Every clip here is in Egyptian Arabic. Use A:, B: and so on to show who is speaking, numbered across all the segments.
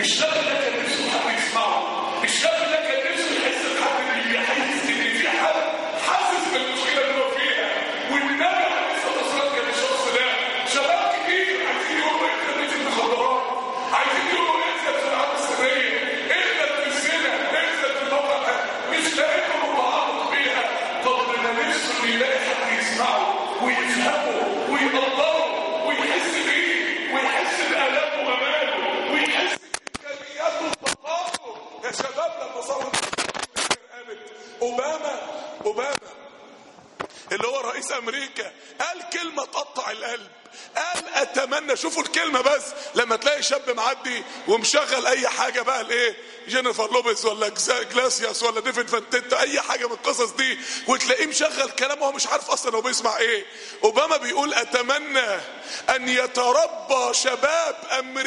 A: الشاب ده كان نفسه حد يسمعه الشاب ده كان نفسه يحس بحد بيحس ان في حد حاسس بالمشكله اللي هو فيها والنبي عليه الصلاه والسلام كان الشخص ده شباب كتير عايزين يقولوا ايه في المخدرات عايزين يقولوا ايه في الالعاب السريه اهدى في الزنا اهدى في الموقع مش لاقيين متعاطف بيها طب انا نفسه يلاقي حد يسمعه ويفهمه ويقدره ويحس بيه ويحس بآلامه وأماله ويحس بإمكانياته وطاقاته يا شباب لما صور قامت أوباما أوباما اللي هو رئيس امريكا قال كلمه تقطع القلب قال اتمنى شوفوا الكلمه بس لما تلاقي شاب معدي ومشغل اي حاجه بقى الايه جينيفر لوبيز ولا جزا- جلاسياس ولا ديفيد فانتيتا اي حاجه من القصص دي وتلاقيه مشغل كلام وهو مش عارف اصلا هو بيسمع ايه اوباما بيقول اتمنى ان يتربى شباب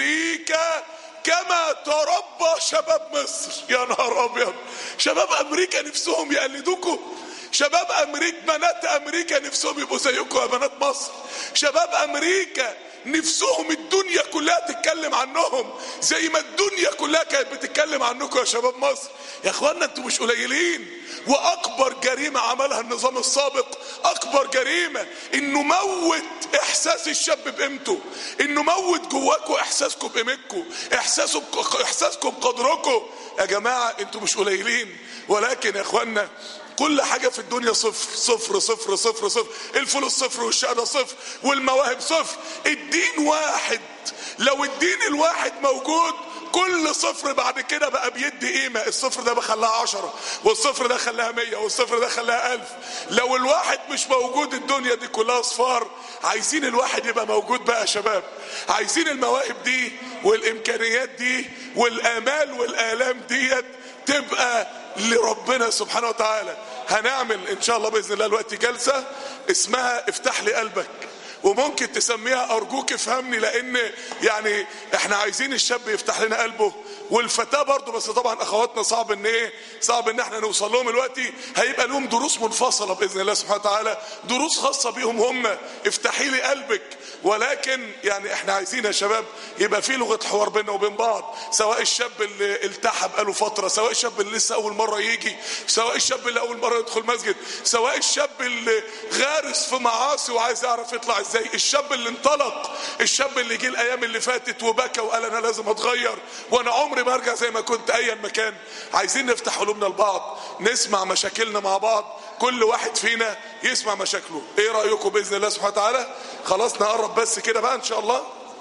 A: امريكا كما تربى شباب مصر يا نهار ابيض شباب امريكا نفسهم يقلدوكم شباب امريكا بنات امريكا نفسهم يبقوا زيكم يا بنات مصر شباب امريكا نفسهم الدنيا كلها تتكلم عنهم زي ما الدنيا كلها كانت بتتكلم عنكم يا شباب مصر يا اخوانا انتوا مش قليلين واكبر جريمه عملها النظام السابق اكبر جريمه انه موت احساس الشاب بقيمته انه موت جواكم احساسكم بقيمتكم احساسكم احساسكم بقدركم يا جماعه انتوا مش قليلين ولكن يا اخوانا كل حاجة في الدنيا صفر صفر صفر صفر صفر الفلوس صفر والشهادة صفر والمواهب صفر الدين واحد لو الدين الواحد موجود كل صفر بعد كده بقى بيدي قيمة الصفر ده بخلاها عشرة والصفر ده خلاها مية والصفر ده خلاها ألف لو الواحد مش موجود الدنيا دي كلها صفار عايزين الواحد يبقى موجود بقى يا شباب عايزين المواهب دي والإمكانيات دي والآمال والآلام ديت تبقى لربنا سبحانه وتعالى هنعمل ان شاء الله باذن الله دلوقتي جلسه اسمها افتح لي قلبك وممكن تسميها ارجوك افهمني لان يعني احنا عايزين الشاب يفتح لنا قلبه والفتاه برضه بس طبعا اخواتنا صعب ان ايه صعب ان احنا نوصل لهم دلوقتي هيبقى لهم دروس منفصله باذن الله سبحانه وتعالى دروس خاصه بيهم هم افتحي لي قلبك ولكن يعني احنا عايزين يا شباب يبقى في لغه حوار بيننا وبين بعض سواء الشاب اللي التحى بقاله فتره سواء الشاب اللي لسه اول مره يجي سواء الشاب اللي اول مره يدخل مسجد سواء الشاب اللي غارس في معاصي وعايز يعرف يطلع ازاي الشاب اللي انطلق الشاب اللي جه الايام اللي فاتت وبكى وقال انا لازم اتغير وانا عمري ما ارجع زي ما كنت ايا مكان عايزين نفتح قلوبنا لبعض نسمع مشاكلنا مع بعض كل واحد فينا يسمع مشاكله ايه رايكم باذن الله سبحانه وتعالى خلاص نقرب بس كده بقى ان شاء الله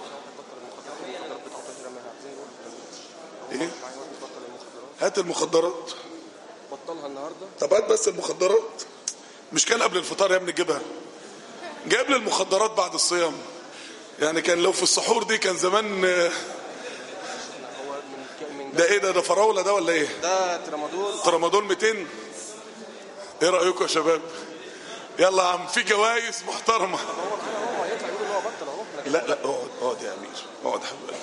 A: ايه هات المخدرات
B: بطلها النهارده
A: طب هات بس المخدرات مش كان قبل الفطار يا ابني جيبها جايب لي المخدرات بعد الصيام يعني كان لو في السحور دي كان زمان آه،
B: هو من ك- من
A: ده ايه ده ده فراوله ده ولا ايه
B: ده ترامادول
A: ترامادول 200 ايه رايكم يا شباب يلا يا عم في جوائز محترمه
B: هو هو هيطلع يقول ان هو بطل اهو لكن
A: لا لا اقعد اقعد يا امير اقعد يا حبيبي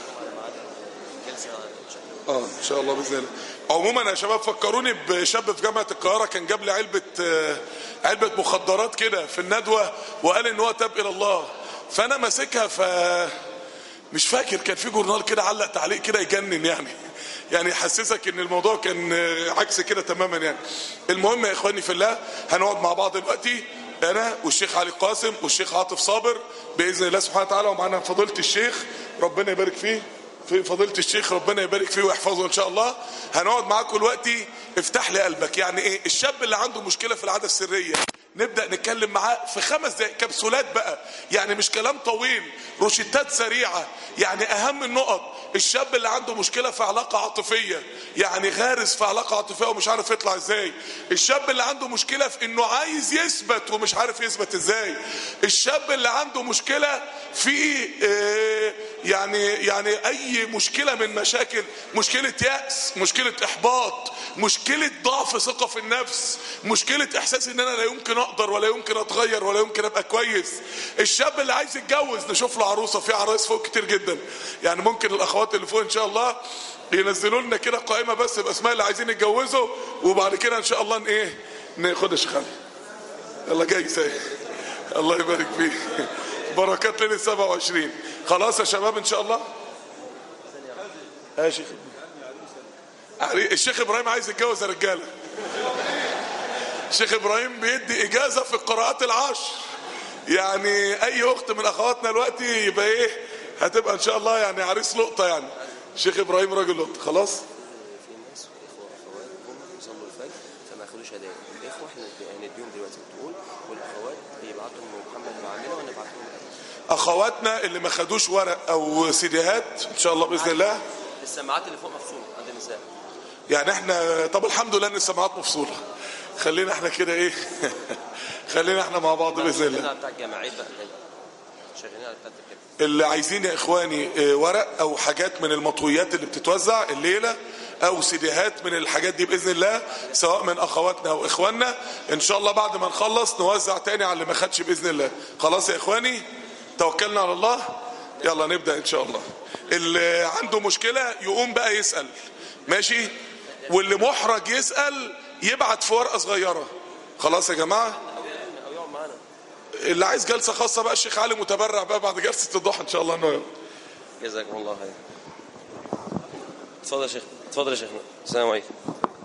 A: اه ان شاء الله باذن الله عموما يا شباب فكروني بشاب في جامعه القاهره كان جاب لي علبه آه، علبه مخدرات كده في الندوه وقال ان هو تاب الى الله فانا ماسكها ف مش فاكر كان في جورنال كده علق تعليق كده يجنن يعني يعني يحسسك ان الموضوع كان آه، عكس كده تماما يعني المهم يا اخواني في الله هنقعد مع بعض دلوقتي انا والشيخ علي قاسم والشيخ عاطف صابر باذن الله سبحانه وتعالى ومعانا فضيله الشيخ ربنا يبارك فيه في فضيله الشيخ ربنا يبارك فيه ويحفظه ان شاء الله هنقعد معاكم دلوقتي افتح لي قلبك يعني ايه الشاب اللي عنده مشكله في العاده السريه نبدا نتكلم معاه في خمس دقائق كبسولات بقى يعني مش كلام طويل روشتات سريعه يعني اهم النقط الشاب اللي عنده مشكله في علاقه عاطفيه يعني غارس في علاقه عاطفيه ومش عارف يطلع ازاي الشاب اللي عنده مشكله في انه عايز يثبت ومش عارف يثبت ازاي الشاب اللي عنده مشكله في آه، يعني يعني اي مشكله من مشاكل مشكله ياس مشكله احباط مشكله ضعف ثقه في النفس مشكله احساس ان انا لا يمكن اقدر ولا يمكن اتغير ولا يمكن ابقى كويس الشاب اللي عايز يتجوز نشوف له عروسه في عرايس فوق كتير جدا يعني ممكن الاخوات اللي فوق ان شاء الله ينزلوا لنا كده قائمه بس باسماء اللي عايزين يتجوزوا وبعد كده ان شاء الله ن- ايه ناخد يا شيخ علي يلا جاي ساي الله يبارك فيك بركات ليله 27 خلاص يا شباب ان شاء الله يا شيخ علي- الشيخ ابراهيم عايز يتجوز يا رجاله الشيخ ابراهيم بيدي اجازه في القراءات العشر يعني اي اخت من اخواتنا دلوقتي يبقى ايه هتبقى ان شاء الله يعني عريس لقطه يعني الشيخ ابراهيم راجل لقطه خلاص
B: في ناس واخوه واخوات هم يصلوا الفجر فما ياخدوش هدايا الاخوه احنا هنديهم دلوقتي بتقول والاخوات يبعتوا ام محمد معامله ونبعت لهم الهدايا.
A: اخواتنا اللي ما خدوش ورق او سيديهات ان شاء الله باذن الله
B: السماعات اللي فوق مفصوله عند النساء
A: يعني احنا طب الحمد لله ان السماعات مفصوله خلينا احنا كده ايه خلينا احنا مع بعض باذن الله
B: شغالين بتاع الجامعات بقى جاي. شغالين على بتاعت كده
A: اللي عايزين يا اخواني اه، ورق او حاجات من المطويات اللي بتتوزع الليله او سيديهات من الحاجات دي باذن الله سواء من اخواتنا او اخواننا ان شاء الله بعد ما نخلص نوزع تاني على اللي ما خدش باذن الله خلاص يا اخواني توكلنا على الله يلا نبدا ان شاء الله اللي عنده مشكله يقوم بقى يسال ماشي واللي محرج يسال يبعت في ورقه صغيره خلاص يا جماعه
B: او يقعد معانا
A: اللي عايز جلسه خاصه بقى الشيخ علي متبرع بقى بعد جلسه الضحى ان شاء الله انه
B: جزاكم الله خير اتفضل يا شيخ اتفضل يا شيخ السلام عليكم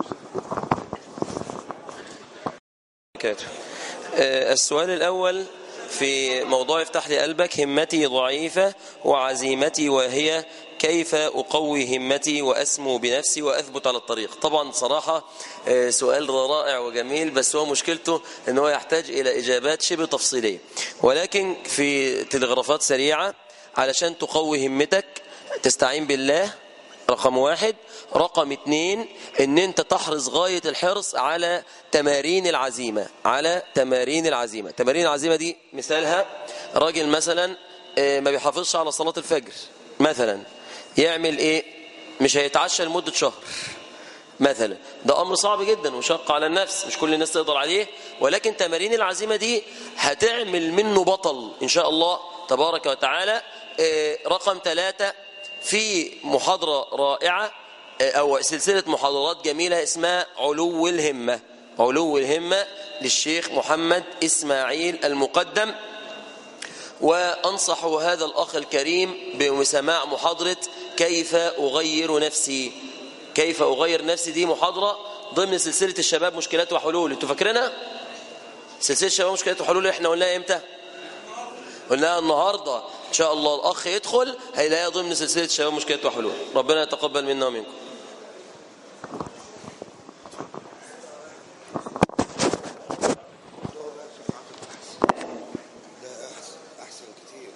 B: بركاته. آه، السؤال الأول في موضوع افتح لي قلبك همتي ضعيفة وعزيمتي وهي كيف أقوي همتي وأسمو بنفسي وأثبت على الطريق طبعا صراحة آه، سؤال رائع وجميل بس هو مشكلته أنه هو يحتاج إلى إجابات شبه تفصيلية ولكن في تلغرافات سريعة علشان تقوي همتك تستعين بالله رقم واحد رقم اتنين ان انت تحرص غاية الحرص على تمارين العزيمة على تمارين العزيمة تمارين العزيمة دي مثالها راجل مثلا آه، ما بيحافظش على صلاة الفجر مثلا يعمل ايه مش هيتعشى لمدة شهر مثلا ده امر صعب جدا وشق على النفس مش كل الناس تقدر عليه ولكن تمارين العزيمه دي هتعمل منه بطل ان شاء الله تبارك وتعالى آه، رقم ثلاثة في محاضرة رائعة آه، أو سلسلة محاضرات جميلة اسمها علو الهمة علو الهمة للشيخ محمد إسماعيل المقدم وأنصح هذا الأخ الكريم بسماع محاضرة كيف أغير نفسي كيف أغير نفسي دي محاضرة ضمن سلسلة الشباب مشكلات وحلول انتوا فاكرينها؟ سلسلة الشباب مشكلات وحلول احنا قلناها امتى؟ قلناها النهاردة ان شاء الله الأخ يدخل هيلاقيها ضمن سلسلة الشباب مشكلات وحلول ربنا يتقبل منا ومنكم
C: احسن كتير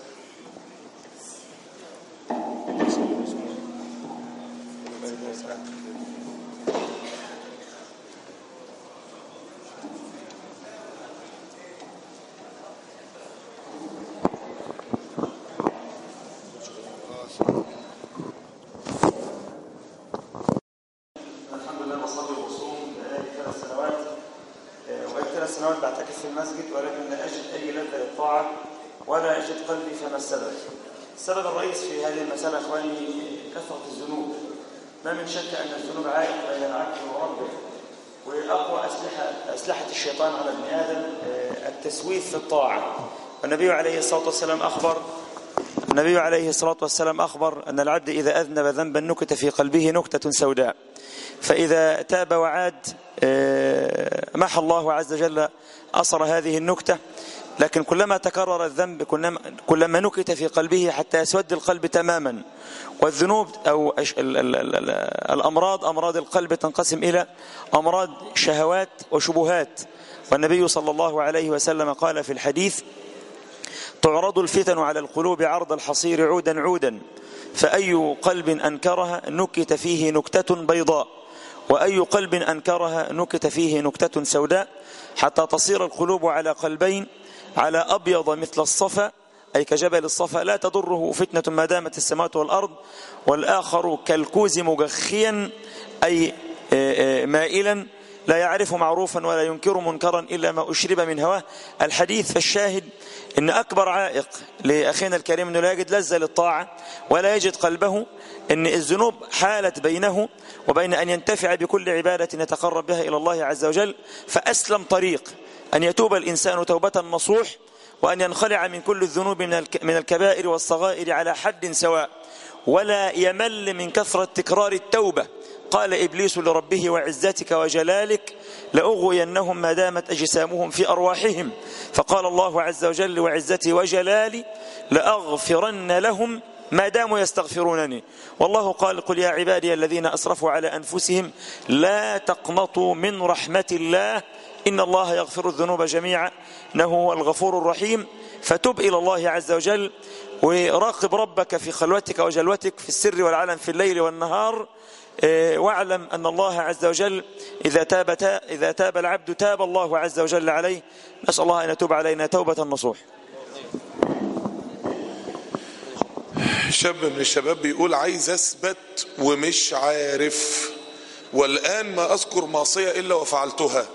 D: الحمد لله بصلي وبصوم بقالي ثلاث سنوات آه، وبقالي ثلاث سنوات بعتكف في المسجد ولكن لا اجد اي لذه للطاعه ولا اجد قلبي فما السبب؟ السبب الرئيس في هذه المساله اخواني كثره الذنوب ما من شك ان الذنوب عائق بين العبد وربه واقوى اسلحه اسلحه الشيطان على ابن ادم آه، التسويف في الطاعه والنبي عليه الصلاه والسلام اخبر النبي عليه الصلاة والسلام أخبر أن العبد إذا أذنب ذنبا نكت في قلبه نكتة سوداء فإذا تاب وعاد آه، محى الله عز وجل أثر هذه النكتة لكن كلما تكرر الذنب كلما, كلما نكت في قلبه حتى يسود القلب تماما والذنوب أو أش- ال- ال- ال- ال- الأمراض أمراض القلب تنقسم إلى أمراض شهوات وشبهات والنبي صلى الله عليه وسلم قال في الحديث تعرض الفتن على القلوب عرض الحصير عودا عودا فأي قلب أنكرها نكت فيه نكتة بيضاء وأي قلب أنكرها نكت فيه نكتة سوداء حتى تصير القلوب على قلبين على أبيض مثل الصفا أي كجبل الصفا لا تضره فتنة ما دامت السماوات والأرض والآخر كالكوز مجخيا أي آه، آه، مائلا لا يعرف معروفا ولا ينكر منكرا إلا ما أشرب من هواه الحديث فالشاهد إن أكبر عائق لأخينا الكريم أنه لا يجد لذة للطاعة ولا يجد قلبه أن الذنوب حالت بينه وبين أن ينتفع بكل عبادة يتقرب بها إلى الله عز وجل فأسلم طريق أن يتوب الإنسان توبة نصوح وأن ينخلع من كل الذنوب من الك- من الكبائر والصغائر على حد سواء ولا يمل من كثرة تكرار التوبة قال إبليس لربه وعزتك وجلالك لأغوينهم ما دامت أجسامهم في أرواحهم فقال الله عز وجل وعزتي وجلالي لأغفرن لهم ما داموا يستغفرونني والله قال قل يا عبادي الذين أسرفوا على أنفسهم لا تقنطوا من رحمة الله إن الله يغفر الذنوب جميعا إنه هو الغفور الرحيم فتب إلى الله عز وجل وراقب ربك في خلوتك وجلوتك في السر والعلن في الليل والنهار واعلم أن الله عز وجل إذا تاب, إذا تاب العبد تاب الله عز وجل عليه نسأل الله أن يتوب علينا توبة نصوح
A: شاب من الشباب بيقول عايز اثبت ومش عارف والان ما اذكر معصيه الا وفعلتها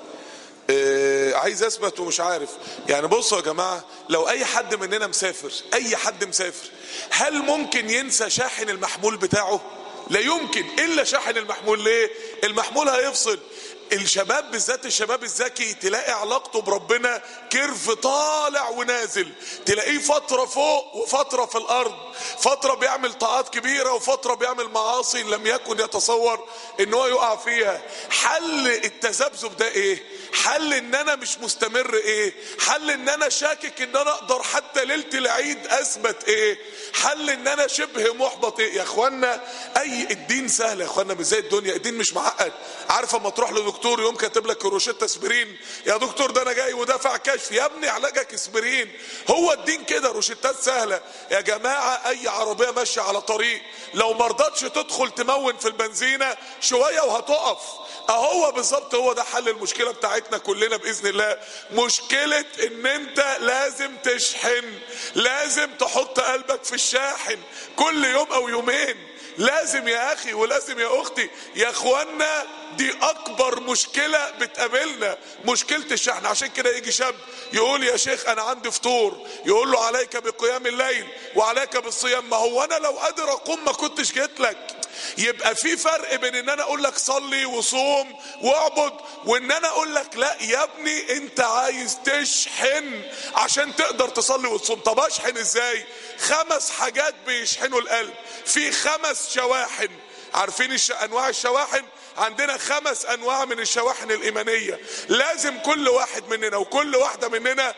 A: آه عايز اثبت ومش عارف يعني بصوا يا جماعه لو اي حد مننا مسافر اي حد مسافر هل ممكن ينسى شاحن المحمول بتاعه لا يمكن الا شاحن المحمول ليه المحمول هيفصل الشباب بالذات الشباب الذكي تلاقي علاقته بربنا كيرف طالع ونازل تلاقيه فترة فوق وفترة في الأرض فترة بيعمل طاعات كبيرة وفترة بيعمل معاصي لم يكن يتصور ان هو يقع فيها حل التذبذب ده ايه حل ان انا مش مستمر ايه حل ان انا شاكك ان انا اقدر حتى ليلة العيد اثبت ايه حل ان انا شبه محبط ايه يا اخوانا اي الدين سهل يا اخوانا مش زي الدنيا الدين مش معقد عارف اما تروح لدكتور يوم كاتب لك روشته اسبرين يا دكتور ده انا جاي ودافع كشف يا ابني علاجك اسبرين هو الدين كده روشتات سهله يا جماعه اي عربيه ماشيه على طريق لو مرضتش تدخل تمون في البنزينه شويه وهتقف اهو بالظبط هو ده حل المشكله بتاعتنا كلنا باذن الله مشكله ان انت لازم تشحن لازم تحط قلبك في الشاحن كل يوم او يومين لازم يا اخي ولازم يا اختي يا اخوانا دي اكبر مشكلة بتقابلنا مشكلة الشحن عشان كده يجي شاب يقول يا شيخ انا عندي فطور يقول له عليك بقيام الليل وعليك بالصيام ما هو انا لو قادر اقوم ما كنتش جيت لك يبقى في فرق بين ان انا اقول لك صلي وصوم واعبد وان انا اقول لك لا يا ابني انت عايز تشحن عشان تقدر تصلي وتصوم طب اشحن ازاي خمس حاجات بيشحنوا القلب في خمس شواحن عارفين الش... انواع الشواحن عندنا خمس انواع من الشواحن الايمانيه لازم كل واحد مننا وكل واحده مننا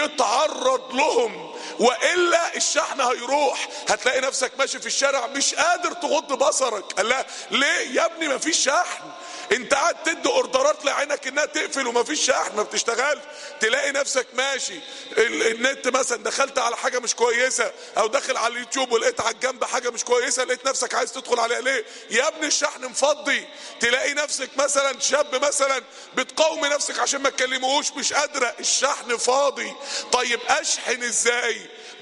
A: يتعرض لهم والا الشحن هيروح هتلاقي نفسك ماشي في الشارع مش قادر تغض بصرك قال لا ليه يا ابني مفيش شحن انت قاعد تدي اوردرات لعينك انها تقفل ومفيش شحن ما بتشتغلش تلاقي نفسك ماشي ال- النت مثلا دخلت على حاجه مش كويسه او داخل على اليوتيوب ولقيت على الجنب حاجه مش كويسه لقيت نفسك عايز تدخل عليها ليه يا ابني الشحن مفضي تلاقي نفسك مثلا شاب مثلا بتقاومي نفسك عشان ما تكلموهوش مش قادره الشحن فاضي طيب اشحن ازاي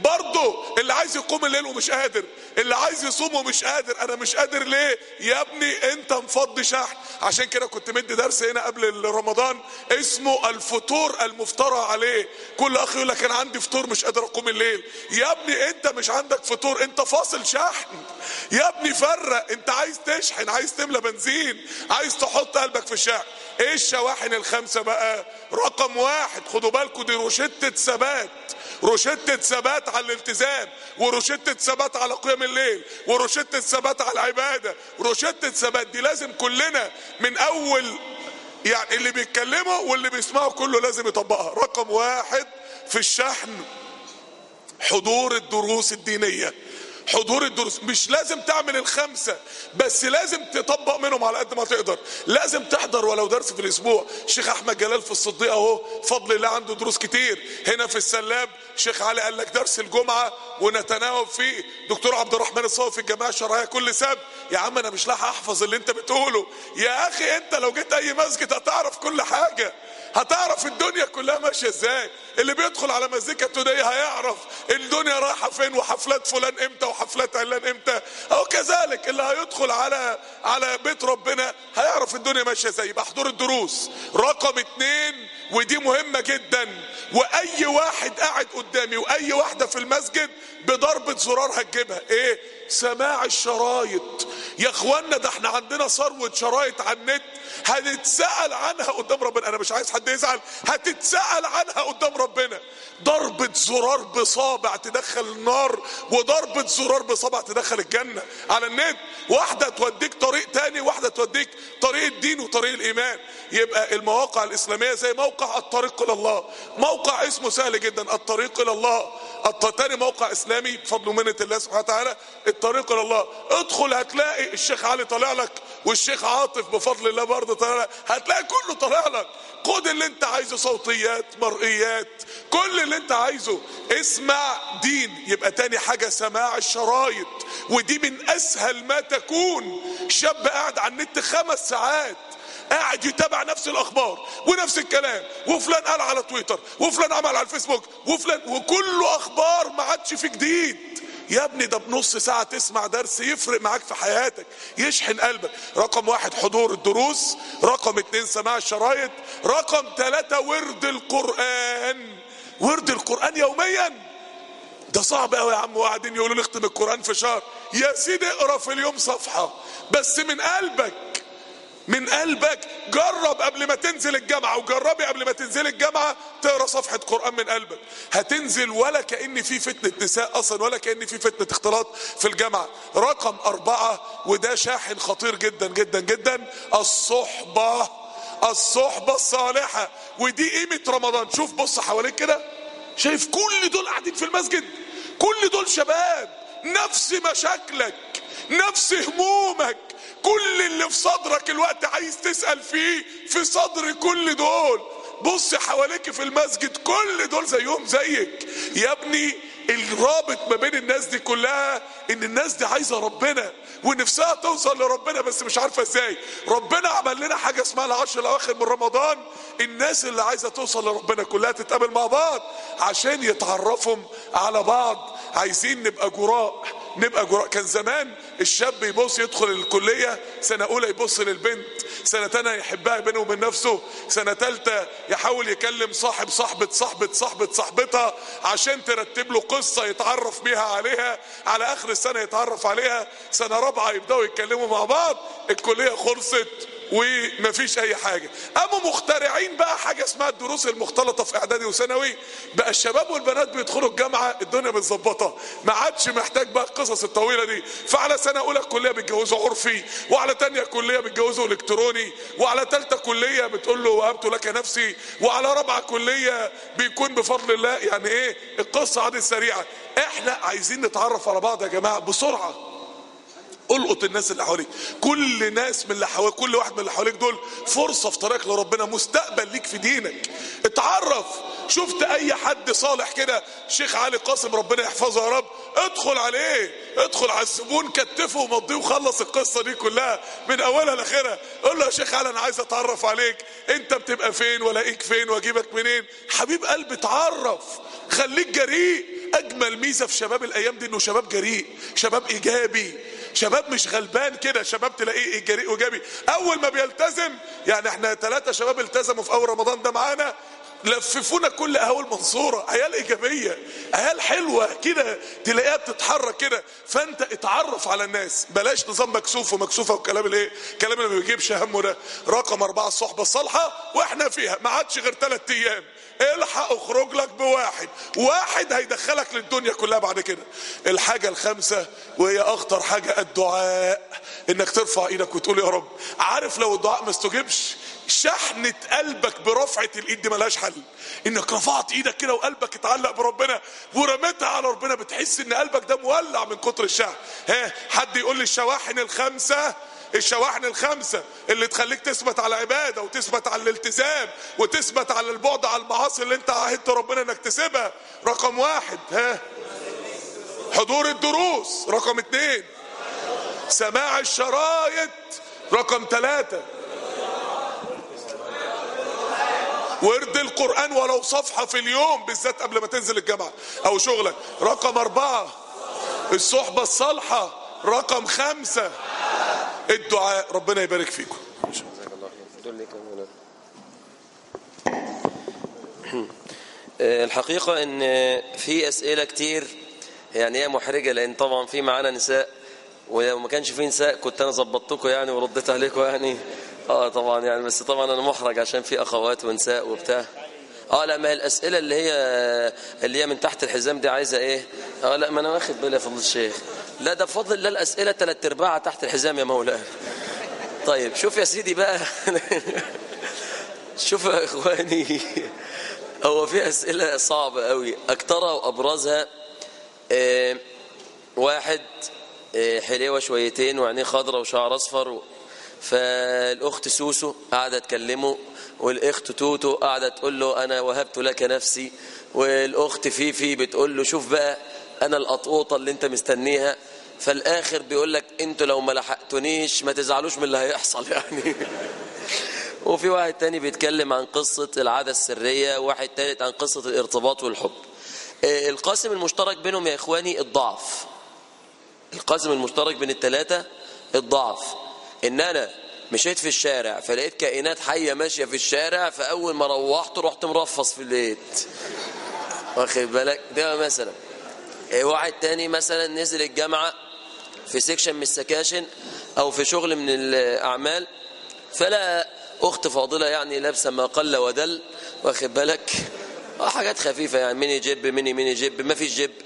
A: برضه اللي عايز يقوم الليل ومش قادر اللي عايز يصوم ومش قادر انا مش قادر ليه يا ابني انت مفضي شحن عشان كده كنت مدي درس هنا قبل رمضان اسمه الفطور المفترى عليه كل اخ يقول لك انا عندي فطور مش قادر اقوم الليل يا ابني انت مش عندك فطور انت فاصل شحن يا ابني فرق انت عايز تشحن عايز تملى بنزين عايز تحط قلبك في الشحن ايه الشواحن الخمسه بقى رقم واحد خدوا بالكم دي روشته ثبات روشتة ثبات على الالتزام وروشتة ثبات على قيام الليل وروشتة ثبات على العبادة روشتة ثبات دي لازم كلنا من أول يعني اللي بيتكلموا واللي بيسمعوا كله لازم يطبقها رقم واحد في الشحن حضور الدروس الدينيه حضور الدروس مش لازم تعمل الخمسة بس لازم تطبق منهم على قد ما تقدر لازم تحضر ولو درس في الاسبوع الشيخ احمد جلال في الصديق اهو فضل الله عنده دروس كتير هنا في السلاب الشيخ علي قال لك درس الجمعة ونتناوب فيه دكتور عبد الرحمن الصاوي في الجماعة الشرعية كل سبت يا عم انا مش لاحق احفظ اللي انت بتقوله يا اخي انت لو جيت اي مسجد هتعرف كل حاجة هتعرف الدنيا كلها ماشيه ازاي اللي بيدخل على مزيكا توديه هيعرف الدنيا رايحه فين وحفلات فلان امتى وحفلات علان امتى او كذلك اللي هيدخل على على بيت ربنا هيعرف الدنيا ماشيه ازاي يبقى حضور الدروس رقم اتنين ودي مهمه جدا واي واحد قاعد قدامي واي واحده في المسجد بضربه زرار هتجيبها ايه سماع الشرايط يا اخوانا ده احنا عندنا ثروه شرايط على النت هنتسأل عنها قدام ربنا انا مش عايز حد يزعل هتتسأل عنها قدام ربنا ضربة زرار بصابع تدخل النار وضربة زرار بصابع تدخل الجنة على النت واحدة توديك طريق تاني واحدة توديك طريق الدين وطريق الإيمان يبقى المواقع الإسلامية زي موقع الطريق إلى الله موقع اسمه سهل جدا الطريق إلى الله الط- تاني موقع إسلامي بفضل ومنة الله سبحانه وتعالى الطريق إلى الله ادخل هتلاقي الشيخ علي طالع لك والشيخ عاطف بفضل الله برضه طالع لك هتلاقي كله طالع لك خد اللي انت عايزه صوتيات مرئيات كل اللي انت عايزه اسمع دين يبقى تاني حاجة سماع الشرايط ودي من اسهل ما تكون شاب قاعد على النت خمس ساعات قاعد يتابع نفس الاخبار ونفس الكلام وفلان قال على تويتر وفلان عمل على الفيسبوك وفلان وكله اخبار ما عادش في جديد يا ابني ده بنص ساعة تسمع درس يفرق معاك في حياتك يشحن قلبك رقم واحد حضور الدروس رقم اتنين سماع الشرايط رقم ثلاثة ورد القرآن ورد القرآن يوميا ده صعب قوي يا عم وقاعدين يقولوا لي اختم القرآن في شهر يا سيدي اقرا في اليوم صفحة بس من قلبك من قلبك جرب قبل ما تنزل الجامعة وجربي قبل ما تنزل الجامعة تقرا صفحة قرآن من قلبك هتنزل ولا كأن في فتنة نساء أصلا ولا كأن في فتنة اختلاط في الجامعة رقم أربعة وده شاحن خطير جدا جدا جدا الصحبة الصحبة الصالحة ودي قيمة رمضان شوف بص حواليك كده شايف كل دول قاعدين في المسجد كل دول شباب نفس مشاكلك نفس همومك كل اللي في صدرك الوقت عايز تسأل فيه في صدر كل دول بص حواليك في المسجد كل دول زيهم زيك يا ابني الرابط ما بين الناس دي كلها ان الناس دي عايزه ربنا ونفسها توصل لربنا بس مش عارفه ازاي ربنا عمل لنا حاجه اسمها العشر الاواخر من رمضان الناس اللي عايزه توصل لربنا كلها تتقابل مع بعض عشان يتعرفوا على بعض عايزين نبقى جراء نبقى جراء كان زمان الشاب يبص يدخل الكليه سنه اولى يبص للبنت سنه تانية يحبها بينه وبين نفسه سنه تالتة يحاول يكلم صاحب صاحبه صاحبه صاحبه صاحبتها عشان ترتب له قصه يتعرف بيها عليها على اخر السنه يتعرف عليها سنه رابعه يبداوا يتكلموا مع بعض الكليه خلصت ومفيش اي حاجه قاموا مخترعين بقى حاجه اسمها الدروس المختلطه في اعدادي وثانوي بقى الشباب والبنات بيدخلوا الجامعه الدنيا متظبطه ما عادش محتاج بقى القصص الطويله دي فعلى سنه اولى الكليه بيتجوزوا عرفي وعلى تانية كليه بيتجوزوا الكتروني وعلى ثالثه كليه بتقول له وهبت لك نفسي وعلى رابعه كليه بيكون بفضل الله يعني ايه القصه عادي سريعه احنا عايزين نتعرف على بعض يا جماعه بسرعه القط الناس اللي حواليك كل ناس من اللي حواليك كل واحد من اللي حواليك دول فرصه في طريقك لربنا مستقبل ليك في دينك اتعرف شفت اي حد صالح كده شيخ علي قاسم ربنا يحفظه يا رب ادخل عليه ادخل على الزبون كتفه ومضيه وخلص القصه دي كلها من اولها لاخرها قول له يا شيخ علي انا عايز اتعرف عليك انت بتبقى فين والاقيك فين واجيبك منين حبيب قلبي اتعرف خليك جريء اجمل ميزه في شباب الايام دي انه شباب جريء شباب ايجابي شباب مش غلبان كده شباب تلاقيه جريء وايجابي اول ما بيلتزم يعني احنا ثلاثه شباب التزموا في اول رمضان ده معانا لففونا كل قهوة المنصورة عيال ايجابية عيال حلوة كده تلاقيها بتتحرك كده فانت اتعرف على الناس بلاش نظام مكسوف ومكسوفة والكلام الايه الكلام اللي ما بيجيبش همه ده رقم اربعة الصحبة الصالحة واحنا فيها ما عادش غير ثلاث ايام الحق اخرج لك بواحد واحد هيدخلك للدنيا كلها بعد كده الحاجة الخامسة وهي اخطر حاجة الدعاء انك ترفع ايدك وتقول يا رب عارف لو الدعاء ما استجبش شحنة قلبك برفعة الايد دي ملهاش حل انك رفعت ايدك كده وقلبك اتعلق بربنا ورميتها على ربنا بتحس ان قلبك ده مولع من كتر الشحن ها حد يقول لي الشواحن الخمسة الشواحن الخمسة اللي تخليك تثبت على عبادة وتثبت على الالتزام وتثبت على البعد على المعاصي اللي انت عاهدت ربنا انك تسيبها رقم واحد ها حضور الدروس رقم اتنين سماع الشرايط رقم ثلاثة ورد القرآن ولو صفحة في اليوم بالذات قبل ما تنزل الجامعة أو شغلك رقم أربعة الصحبة الصالحة رقم خمسة الدعاء ربنا يبارك فيكم
B: جزاك الله خير. دول ليك يا مولانا. آه، الحقيقة ان في اسئلة كتير يعني هي محرجة لان طبعا في معانا نساء ولو ما كانش في نساء كنت انا ظبطتكم يعني ورديت عليكم يعني اه طبعا يعني بس طبعا انا محرج عشان في اخوات ونساء وبتاع اه لا ما هي الاسئله اللي هي اللي هي من تحت الحزام دي عايزه ايه اه لا ما انا واخد بالي يا فضل الشيخ لا ده بفضل الله الاسئله ثلاث ارباعها تحت الحزام يا مولانا طيب شوف يا سيدي بقى شوف يا اخواني هو في اسئله صعبه قوي اكترها وابرزها آه واحد آه حليوه شويتين وعينيه خضرة وشعر اصفر فالاخت سوسو قاعده تكلمه والاخت توتو قاعده تقول له انا وهبت لك نفسي والاخت فيفي بتقول له شوف بقى انا القطوطه اللي انت مستنيها فالاخر بيقول لك انتوا لو ما لحقتونيش ما تزعلوش من اللي هيحصل يعني وفي واحد تاني بيتكلم عن قصة العادة السرية وواحد تالت عن قصة الارتباط والحب القاسم المشترك بينهم يا إخواني الضعف القاسم المشترك بين التلاتة الضعف إن أنا مشيت في الشارع فلقيت كائنات حية ماشية في الشارع فأول ما روحت رحت مرفص في البيت واخد بالك ده مثلا واحد تاني مثلا نزل الجامعة في سيكشن من السكاشن أو في شغل من الأعمال فلا اخت فاضله يعني لابسه ما قل ودل واخد بالك حاجات خفيفه يعني ميني جيب ميني ميني جيب ما فيش جيب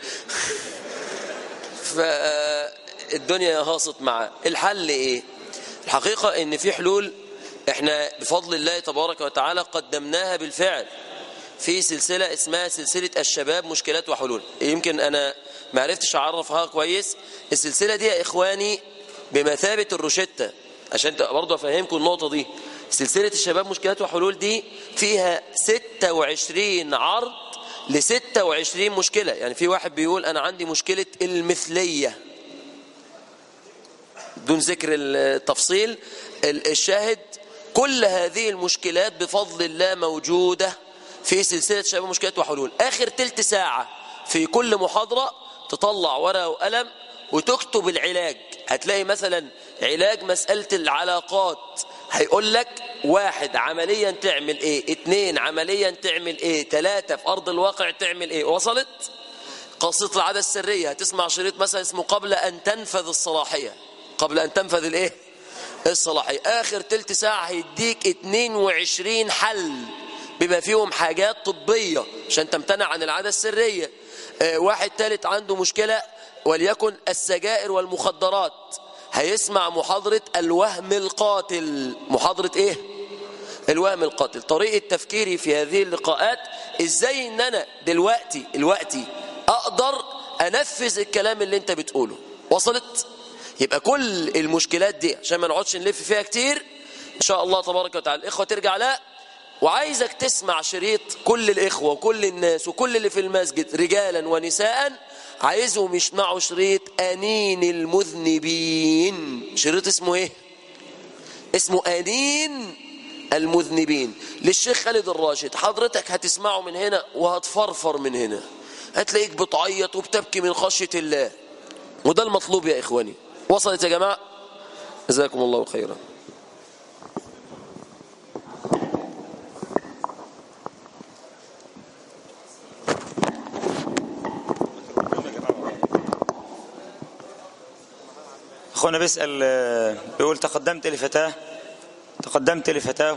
B: فالدنيا هاصت معاه الحل ايه الحقيقه ان في حلول احنا بفضل الله تبارك وتعالى قدمناها بالفعل في سلسله اسمها سلسله الشباب مشكلات وحلول يمكن انا ما عرفتش اعرفها كويس السلسله دي يا اخواني بمثابه الروشته عشان برضه افهمكم النقطه دي سلسلة الشباب مشكلات وحلول دي فيها 26 عرض ل 26 مشكلة يعني في واحد بيقول أنا عندي مشكلة المثلية دون ذكر التفصيل الشاهد كل هذه المشكلات بفضل الله موجودة في سلسلة شباب مشكلات وحلول آخر تلت ساعة في كل محاضرة تطلع ورقة وقلم وتكتب العلاج هتلاقي مثلا علاج مسألة العلاقات هيقول لك واحد عمليا تعمل ايه اتنين عمليا تعمل ايه تلاتة في ارض الواقع تعمل ايه وصلت قصيدة العادة السرية هتسمع شريط مثلا اسمه قبل ان تنفذ الصلاحية قبل ان تنفذ الايه الصلاحية اخر تلت ساعة هيديك 22 حل بما فيهم حاجات طبية عشان تمتنع عن العادة السرية اه واحد تالت عنده مشكلة وليكن السجائر والمخدرات هيسمع محاضرة الوهم القاتل محاضرة ايه الوهم القاتل طريقة تفكيري في هذه اللقاءات ازاي ان انا دلوقتي الوقتي اقدر انفذ الكلام اللي انت بتقوله وصلت يبقى كل المشكلات دي عشان ما نقعدش نلف فيها كتير ان شاء الله تبارك وتعالى الاخوة ترجع لا وعايزك تسمع شريط كل الاخوة وكل الناس وكل اللي في المسجد رجالا ونساء عايزهم يسمعوا شريط أنين المذنبين شريط اسمه ايه اسمه أنين المذنبين للشيخ خالد الراشد حضرتك هتسمعه من هنا وهتفرفر من هنا هتلاقيك بتعيط وبتبكي من خشية الله وده المطلوب يا إخواني وصلت يا جماعة جزاكم الله خيرا
D: اخونا بيسأل بيقول تقدمت لفتاة تقدمت لفتاة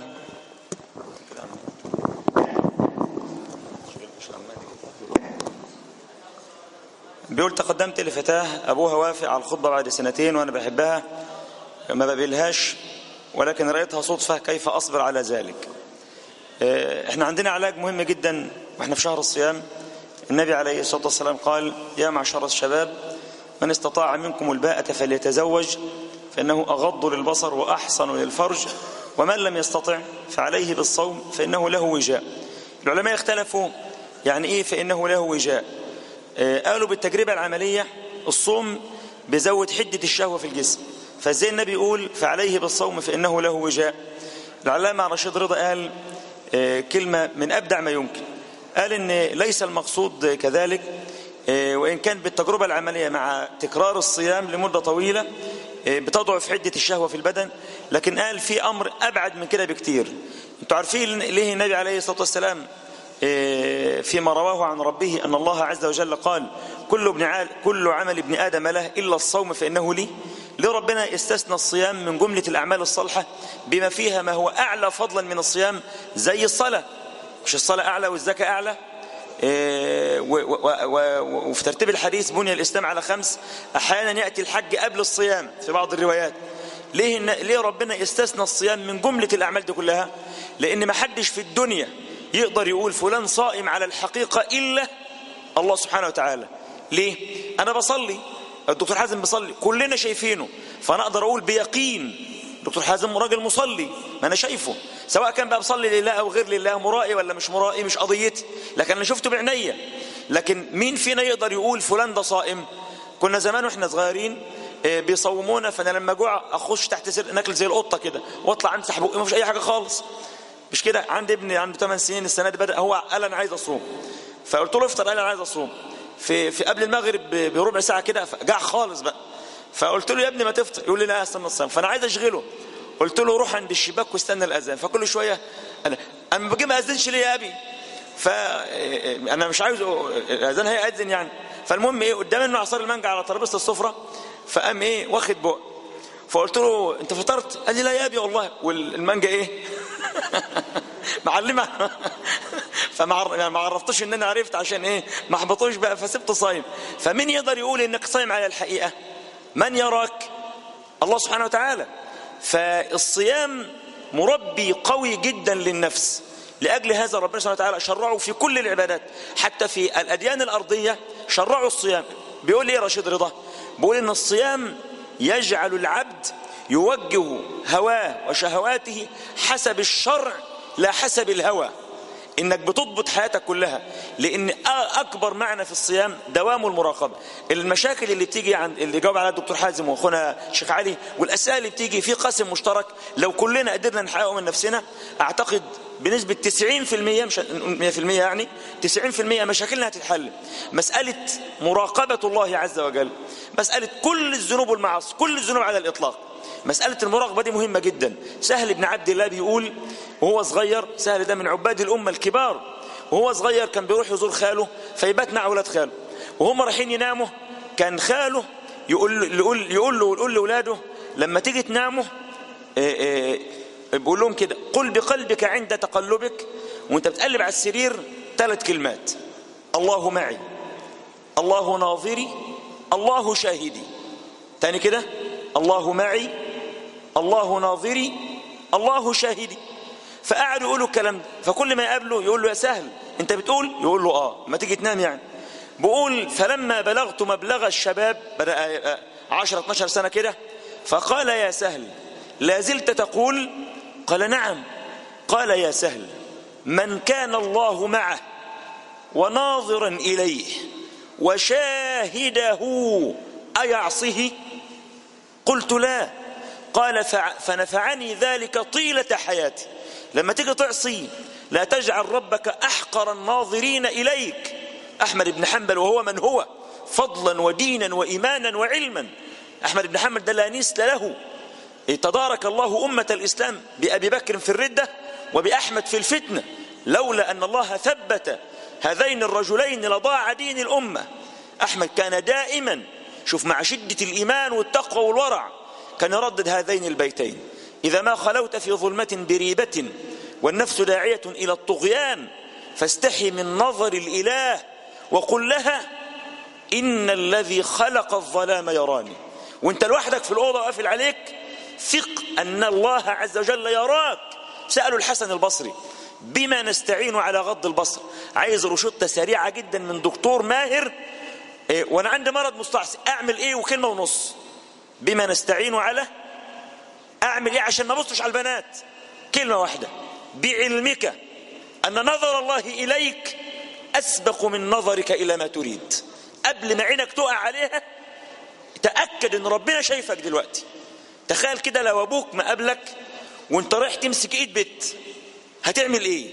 D: بيقول تقدمت لفتاة أبوها وافق على الخطبة بعد سنتين وأنا بحبها ما بقبلهاش ولكن رأيتها صدفة كيف أصبر على ذلك احنا عندنا علاج مهم جدا واحنا في شهر الصيام النبي عليه الصلاة والسلام قال يا معشر الشباب من استطاع منكم الباءة فليتزوج فإنه أغض للبصر وأحصن للفرج ومن لم يستطع فعليه بالصوم فإنه له وجاء العلماء اختلفوا يعني إيه فإنه له وجاء آه قالوا بالتجربة العملية الصوم بيزود حدة الشهوة في الجسم فازاي النبي يقول فعليه بالصوم فإنه له وجاء العلامة رشيد رضا قال آه كلمة من أبدع ما يمكن قال إن ليس المقصود كذلك وإن كان بالتجربة العملية مع تكرار الصيام لمدة طويلة بتضعف حدة الشهوة في البدن لكن قال في أمر أبعد من كده بكتير انتوا عارفين ليه النبي عليه الصلاة والسلام فيما رواه عن ربه أن الله عز وجل قال كل, ابن عال كل عمل ابن آدم له إلا الصوم فإنه لي ليه ربنا استثنى الصيام من جملة الأعمال الصالحة بما فيها ما هو أعلى فضلا من الصيام زي الصلاة مش الصلاة أعلى والزكاة أعلى إيه، و- و- و- وفي ترتيب الحديث بني الإسلام على خمس أحيانا يأتي الحج قبل الصيام في بعض الروايات ليه إن- ليه ربنا يستثنى الصيام من جملة الأعمال دي كلها لأن ما حدش في الدنيا يقدر يقول فلان صائم على الحقيقة إلا الله سبحانه وتعالى ليه أنا بصلي الدكتور حازم بيصلي كلنا شايفينه فأنا أقدر أقول بيقين دكتور حازم راجل مصلي ما انا شايفه سواء كان بقى بصلي لله او غير لله مرائي ولا مش مرائي مش قضيتي لكن انا شفته بعينيا لكن مين فينا يقدر يقول فلان ده صائم كنا زمان واحنا صغيرين آه، بيصومونا فانا لما جوع اخش تحت سر ناكل زي القطه كده واطلع امسح بقي ما فيش اي حاجه خالص مش كده عندي ابني عنده 8 سنين السنه دي بدا هو قال انا عايز اصوم فقلت له افطر قال انا عايز اصوم في في قبل المغرب ب- بربع ساعه كده جاع خالص بقى فقلت له يا ابني ما تفطر يقول لي لا استنى الصيام فانا عايز اشغله قلت له روح عند الشباك واستنى الاذان فكل شويه انا انا بجي ما اذنش ليه يا ابي فانا مش عايز الاذان هيأذن يعني فالمهم ايه قدام انه عصار المانجا على ترابيزه السفره فقام ايه واخد بق فقلت له انت فطرت قال لي لا يا ابي والله والمانجا ايه معلمه فما عر- يعني ما عرفتوش ان انا عرفت عشان ايه ما احبطوش بقى فسبت صايم فمين يقدر يقول انك صايم على الحقيقه من يراك الله سبحانه وتعالى فالصيام مربي قوي جدا للنفس لأجل هذا ربنا سبحانه وتعالى شرعه في كل العبادات حتى في الأديان الأرضية شرعوا الصيام بيقول إيه رشيد رضا بيقول إن الصيام يجعل العبد يوجه هواه وشهواته حسب الشرع لا حسب الهوى انك بتضبط حياتك كلها لان اكبر معنى في الصيام دوام المراقبه المشاكل اللي بتيجي عند اللي جاوب عليها الدكتور حازم واخونا الشيخ علي والاسئله اللي بتيجي في قاسم مشترك لو كلنا قدرنا نحققه من نفسنا اعتقد بنسبه 90% مش 100% يعني 90% مشاكلنا هتتحل مساله مراقبه الله عز وجل مساله كل الذنوب والمعاصي كل الذنوب على الاطلاق مسألة المراقبة دي مهمة جدا سهل بن عبد الله بيقول وهو صغير سهل ده من عباد الأمة الكبار وهو صغير كان بيروح يزور خاله فيبات مع أولاد خاله وهم رايحين يناموا كان خاله يقول له يقول يقول له ويقول لاولاده لما تيجي تناموا إيه إيه بيقول لهم كده قل بقلبك عند تقلبك وانت بتقلب على السرير ثلاث كلمات الله معي الله ناظري الله شاهدي تاني كده الله معي الله ناظري الله شاهدي فقعدوا يقولوا الكلام ده فكل ما يقابله يقول له يا سهل انت بتقول يقول له اه ما تيجي تنام يعني بقول فلما بلغت مبلغ الشباب بدأ 10 12 سنة كده فقال يا سهل لا زلت تقول قال نعم قال يا سهل من كان الله معه وناظرا إليه وشاهده أيعصه قلت لا قال فنفعني ذلك طيلة حياتي لما تيجي تعصي لا تجعل ربك أحقر الناظرين إليك أحمد بن حنبل وهو من هو فضلا ودينا وإيمانا وعلما أحمد بن حنبل ده لا نسل له تدارك الله أمة الإسلام بأبي بكر في الردة وبأحمد في الفتنة لولا أن الله ثبت هذين الرجلين لضاع دين الأمة أحمد كان دائما شوف مع شدة الإيمان والتقوى والورع كان يردد هذين البيتين إذا ما خلوت في ظلمة بريبة والنفس داعية إلى الطغيان فاستحي من نظر الإله وقل لها إن الذي خلق الظلام يراني وانت لوحدك في الأوضة وقافل عليك ثق أن الله عز وجل يراك سألوا الحسن البصري بما نستعين على غض البصر عايز روشتة سريعة جدا من دكتور ماهر إيه وانا عندي مرض مستعصي اعمل ايه وكلمة ونص بما نستعين على اعمل ايه عشان ما ابصش على البنات كلمة واحدة بعلمك ان نظر الله اليك اسبق من نظرك الى ما تريد قبل ما عينك تقع عليها تأكد ان ربنا شايفك دلوقتي تخيل كده لو ابوك ما قابلك وانت رايح تمسك ايد بيت هتعمل ايه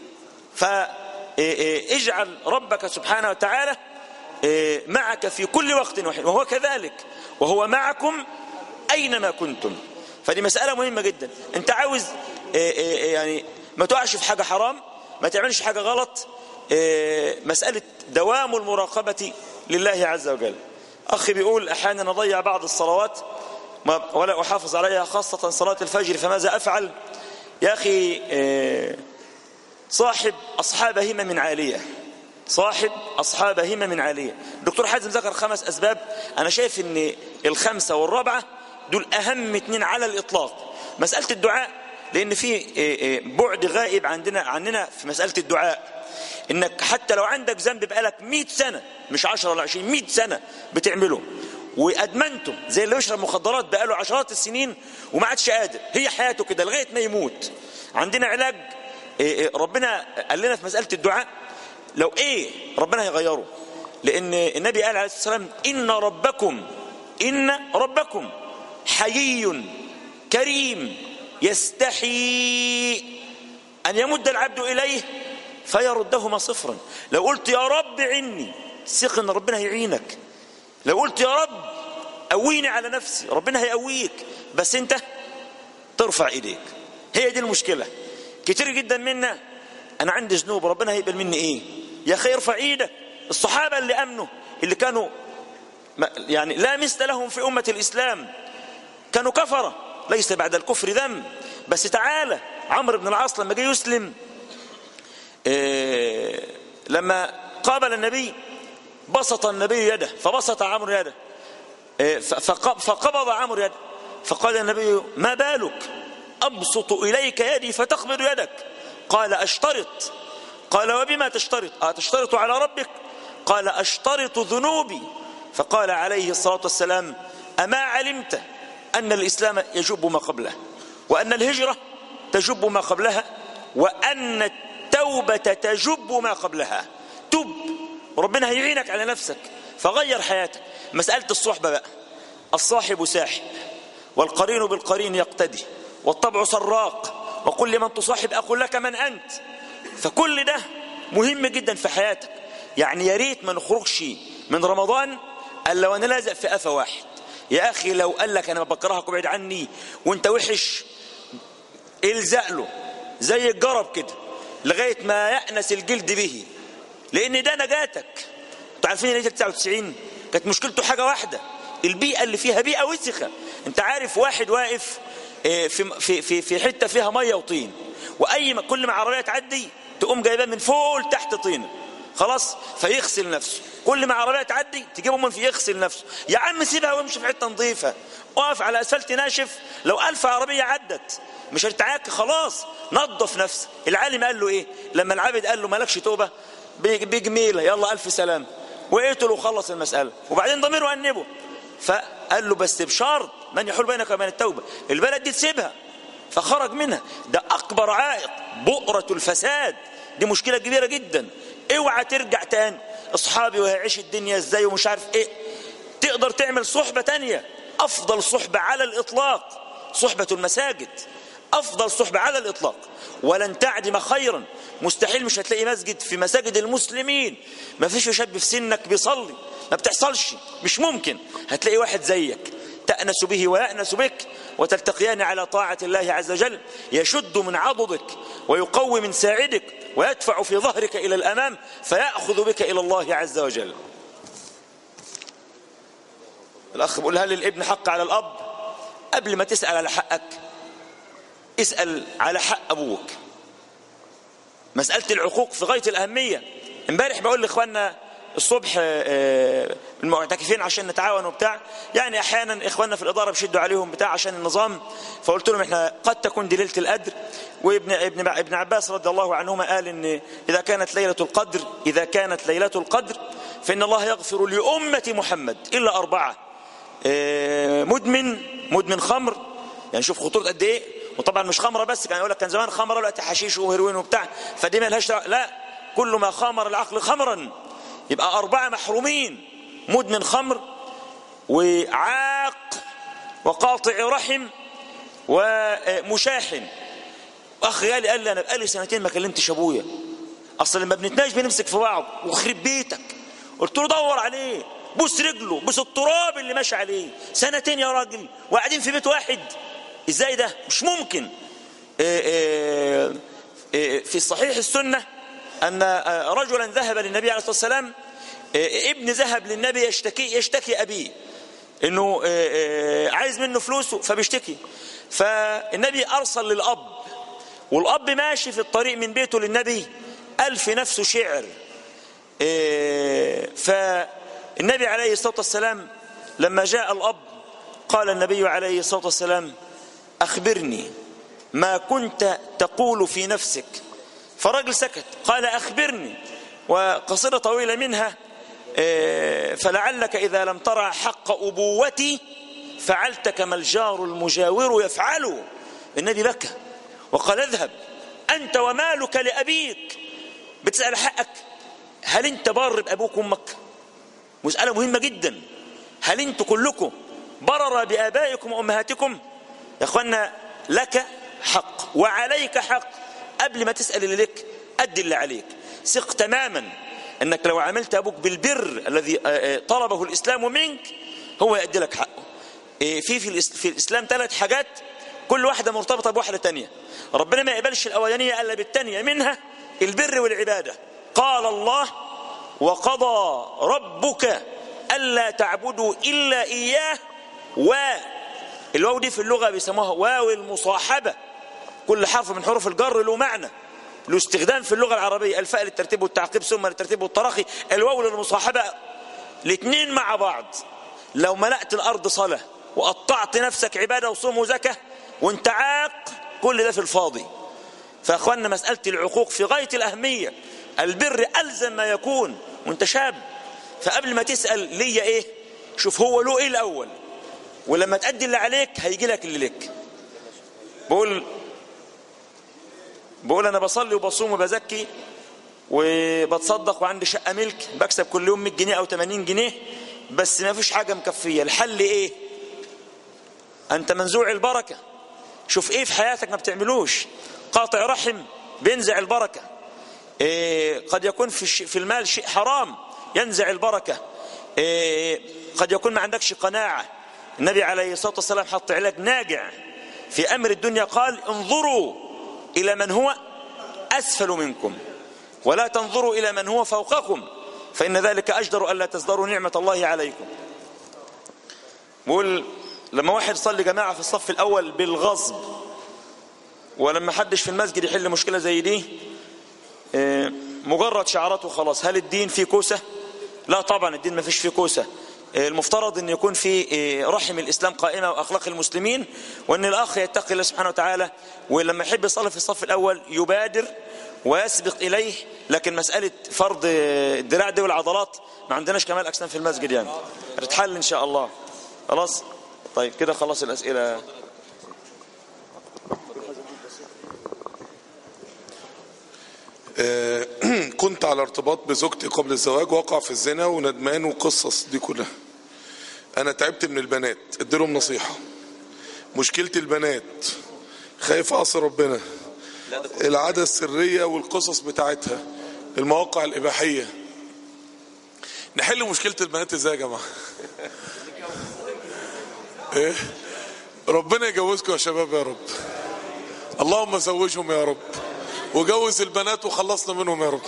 D: فاجعل ربك سبحانه وتعالى معك في كل وقت وحين وهو كذلك وهو معكم اينما كنتم فدي مسألة مهمة جدا انت عاوز يعني ما تقعش في حاجة حرام ما تعملش حاجة غلط مسألة دوام المراقبة لله عز وجل أخي بيقول أحيانا نضيع بعض الصلوات ولا أحافظ عليها خاصة صلاة الفجر فماذا أفعل يا أخي صاحب أصحاب همم عالية صاحب أصحاب همم عالية الدكتور حازم ذكر خمس أسباب أنا شايف أن الخمسة والرابعة دول أهم اتنين على الإطلاق مسألة الدعاء لأن في إيه، إيه، بعد غائب عندنا عننا في مسألة الدعاء إنك حتى لو عندك ذنب بقالك 100 سنة مش 10 ولا 20 100 سنة بتعمله وأدمنتم زي اللي يشرب مخدرات بقاله عشرات السنين وما عادش قادر هي حياته كده لغاية ما يموت عندنا علاج إيه، إيه، ربنا قال لنا في مسألة الدعاء لو ايه ربنا هيغيره لان النبي قال عليه الصلاه والسلام ان ربكم ان ربكم حيي كريم يستحي ان يمد العبد اليه فيردهما صفرا لو قلت يا رب عني ثق ان ربنا هيعينك لو قلت يا رب قويني على نفسي ربنا هيقويك بس انت ترفع ايديك هي دي المشكله كتير جدا منا انا عندي ذنوب ربنا هيقبل مني ايه يا اخي ارفع ايدك الصحابه اللي امنوا اللي كانوا ما- يعني لا مثل لهم في امه الاسلام كانوا كفره ليس بعد الكفر ذنب بس تعالى عمرو بن العاص لما جه يسلم إيه لما قابل النبي بسط النبي يده فبسط عمرو يده إيه، ف- فق- فقبض عمرو يده فقال النبي ما بالك أبسط إليك يدي فتقبض يدك قال أشترط قال وبما تشترط أتشترط على ربك قال أشترط ذنوبي فقال عليه الصلاة والسلام أما علمت أن الإسلام يجب ما قبله وأن الهجرة تجب ما قبلها وأن التوبة تجب ما قبلها تب وربنا هيعينك على نفسك فغير حياتك مسألة الصحبة بقى الصاحب ساحب والقرين بالقرين يقتدي والطبع سراق وكل من تصاحب أقول لك من أنت فكل ده مهم جدا في حياتك يعني يا ريت ما نخرجش من رمضان الا وانا لازق في قفا واحد يا اخي لو قال لك انا بكرهك وابعد عني وانت وحش الزق له زي الجرب كده لغايه ما يأنس الجلد به لان ده نجاتك انتوا عارفين ليه 99 كانت مشكلته حاجه واحده البيئه اللي فيها بيئه وسخه انت عارف واحد واقف آه، في في في في حته فيها ميه وطين واي ما كل ما عربيه تعدي تقوم جايباه من فوق لتحت طينه خلاص فيغسل نفسه كل ما عربيه تعدي تجيبه من في يغسل نفسه يا عم سيبها وامشي في حته نظيفه اقف على اسفلت ناشف لو ألف عربيه عدت مش هتتعاك خلاص نظف نفسك العالم قال له ايه لما العابد قال له مالكش توبه بج- بجميله يلا الف سلام وقتل وخلص المساله وبعدين ضميره انبه فقال له بس بشرط من يحول بينك وبين التوبه البلد دي تسيبها فخرج منها ده اكبر عائق بؤره الفساد دي مشكله كبيره جدا اوعى ترجع تاني اصحابي وهيعيش الدنيا ازاي ومش عارف ايه تقدر تعمل صحبه تانية افضل صحبه على الاطلاق صحبه المساجد افضل صحبه على الاطلاق ولن تعدم خيرا مستحيل مش هتلاقي مسجد في مساجد المسلمين ما فيش شاب في سنك بيصلي ما بتحصلش مش ممكن هتلاقي واحد زيك تأنس به ويأنس بك وتلتقيان على طاعة الله عز وجل يشد من عضدك ويقوي من ساعدك ويدفع في ظهرك إلى الأمام فيأخذ بك إلى الله عز وجل الأخ بيقول هل الابن حق على الأب قبل ما تسأل على حقك اسأل على حق أبوك مسألة العقوق في غاية الأهمية امبارح بقول لإخواننا الصبح آه، المعتكفين عشان نتعاون وبتاع يعني احيانا اخواننا في الاداره بيشدوا عليهم بتاع عشان النظام فقلت لهم احنا قد تكون دي ليله القدر وابن ابن ابن عباس رضي الله عنهما قال ان اذا كانت ليله القدر اذا كانت ليله القدر فان الله يغفر لامه محمد الا اربعه آه، مدمن مدمن خمر يعني شوف خطوره قد ايه وطبعا مش خمره بس كان يقول لك كان زمان خمره دلوقتي حشيش وهيروين وبتاع فدي مالهاش دعوة. لا كل ما خامر العقل خمرا يبقى أربعة محرومين مدمن خمر وعاق وقاطع رحم ومشاحن أخ غالي قال لي أنا بقالي سنتين ما كلمتش أبويا أصل لما بنتناقش بنمسك في بعض وخرب بيتك قلت له دور عليه بوس رجله بوس التراب اللي ماشي عليه سنتين يا راجل وقاعدين في بيت واحد ازاي ده مش ممكن إيه إيه إيه في صحيح السنة أن رجلا ذهب للنبي عليه الصلاة والسلام ابن ذهب للنبي يشتكي يشتكي أبيه إنه عايز منه فلوسه فبيشتكي فالنبي أرسل للأب والأب ماشي في الطريق من بيته للنبي قال في نفسه شعر إيه، فالنبي عليه الصلاة والسلام لما جاء الأب قال النبي عليه الصلاة والسلام أخبرني ما كنت تقول في نفسك فرجل سكت قال أخبرني وقصيدة طويلة منها إيه، فلعلك إذا لم ترى حق أبوتي فعلت كما الجار المجاور يفعل النبي بكى وقال اذهب أنت ومالك لأبيك بتسأل حقك هل أنت بار بأبوك وأمك مسألة مهمة جدا هل أنتم كلكم برر بآبائكم وأمهاتكم يا أخوانا لك حق وعليك حق قبل ما تسأل اللي لك أدي اللي عليك ثق تماما أنك لو عملت أبوك بالبر الذي طلبه الإسلام منك هو يأدي لك حقه في في, في الإسلام ثلاث حاجات كل واحدة مرتبطة بواحدة تانية ربنا ما يقبلش الأولانية إلا بالتانية منها البر والعبادة قال الله وقضى ربك ألا تعبدوا إلا إياه و الواو دي في اللغة بيسموها واو المصاحبة كل حرف من حروف الجر له معنى له استخدام في اللغة العربية الفاء للترتيب والتعقيب ثم للترتيب والتراخي الواو للمصاحبة الاثنين مع بعض لو ملأت الأرض صلاة وقطعت نفسك عبادة وصوم وزكاة وانت عاق كل ده في الفاضي فأخوانا مسألة العقوق في غاية الأهمية البر ألزم ما يكون وانت شاب فقبل ما تسأل ليا ايه شوف هو له ايه الأول ولما تأدي اللي عليك هيجي لك اللي لك بقول بقول انا بصلي وبصوم وبزكي وبتصدق وعندي شقة ملك بكسب كل يوم 100 جنيه او 80 جنيه بس ما فيش حاجة مكفية الحل ايه انت منزوع البركة شوف ايه في حياتك ما بتعملوش قاطع رحم بينزع البركة إيه قد يكون في, في المال شيء حرام ينزع البركة إيه قد يكون ما عندكش قناعة النبي عليه الصلاة والسلام حط علاج ناجع في أمر الدنيا قال انظروا إلى من هو أسفل منكم ولا تنظروا إلى من هو فوقكم فإن ذلك أجدر ألا تزدروا نعمة الله عليكم بقول لما واحد صلي جماعة في الصف الأول بالغصب ولما حدش في المسجد يحل مشكلة زي دي مجرد شعارات وخلاص هل الدين فيه كوسة لا طبعا الدين ما فيش فيه كوسة المفترض ان يكون في رحم الاسلام قائمه واخلاق المسلمين وان الاخ يتقي الله سبحانه وتعالى ولما يحب يصلي في الصف الاول يبادر ويسبق اليه لكن مساله فرض الدراع دي والعضلات ما عندناش كمال اجسام في المسجد يعني هتتحل ان شاء الله خلاص طيب كده خلاص الاسئله
A: كنت على ارتباط بزوجتي قبل الزواج وقع في الزنا وندمان وقصص دي كلها انا تعبت من البنات اديلهم نصيحة مشكلة البنات خايف اعصي ربنا العادة السرية والقصص بتاعتها المواقع الاباحية نحل مشكلة البنات ازاي يا جماعة ايه ربنا يجوزكم يا شباب يا رب اللهم زوجهم يا رب وجوز البنات وخلصنا منهم يا رب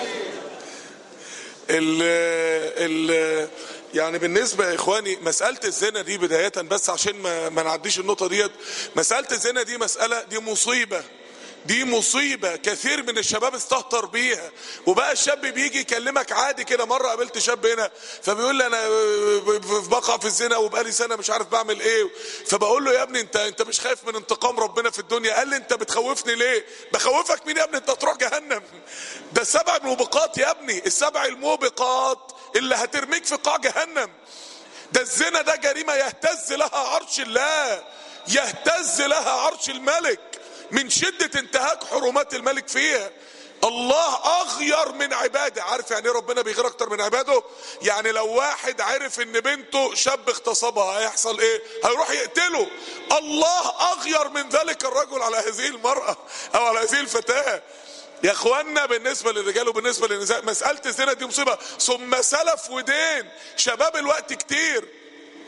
A: ال ال يعني بالنسبة يا إخواني مسألة الزنا دي بداية بس عشان ما, ما نعديش النقطة ديت مسألة الزنا دي مسألة دي مصيبة دي مصيبة كثير من الشباب استهتر بيها وبقى الشاب بيجي يكلمك عادي كده مرة قابلت شاب هنا فبيقول لي انا بقع في الزنا وبقالي سنة مش عارف بعمل ايه فبقول له يا ابني انت انت مش خايف من انتقام ربنا في الدنيا قال لي انت بتخوفني ليه بخوفك مين يا ابني انت تروح جهنم ده السبع الموبقات يا ابني السبع الموبقات اللي هترميك في قاع جهنم ده الزنا ده جريمة يهتز لها عرش الله يهتز لها عرش الملك من شدة انتهاك حرمات الملك فيها الله اغير من عباده عارف يعني ايه ربنا بيغير اكتر من عباده يعني لو واحد عرف ان بنته شاب اغتصبها هيحصل ايه هيروح يقتله الله اغير من ذلك الرجل على هذه المرأة او على هذه الفتاة يا اخوانا بالنسبة للرجال وبالنسبة للنساء مسألة الزنا دي مصيبة ثم سلف ودين شباب الوقت كتير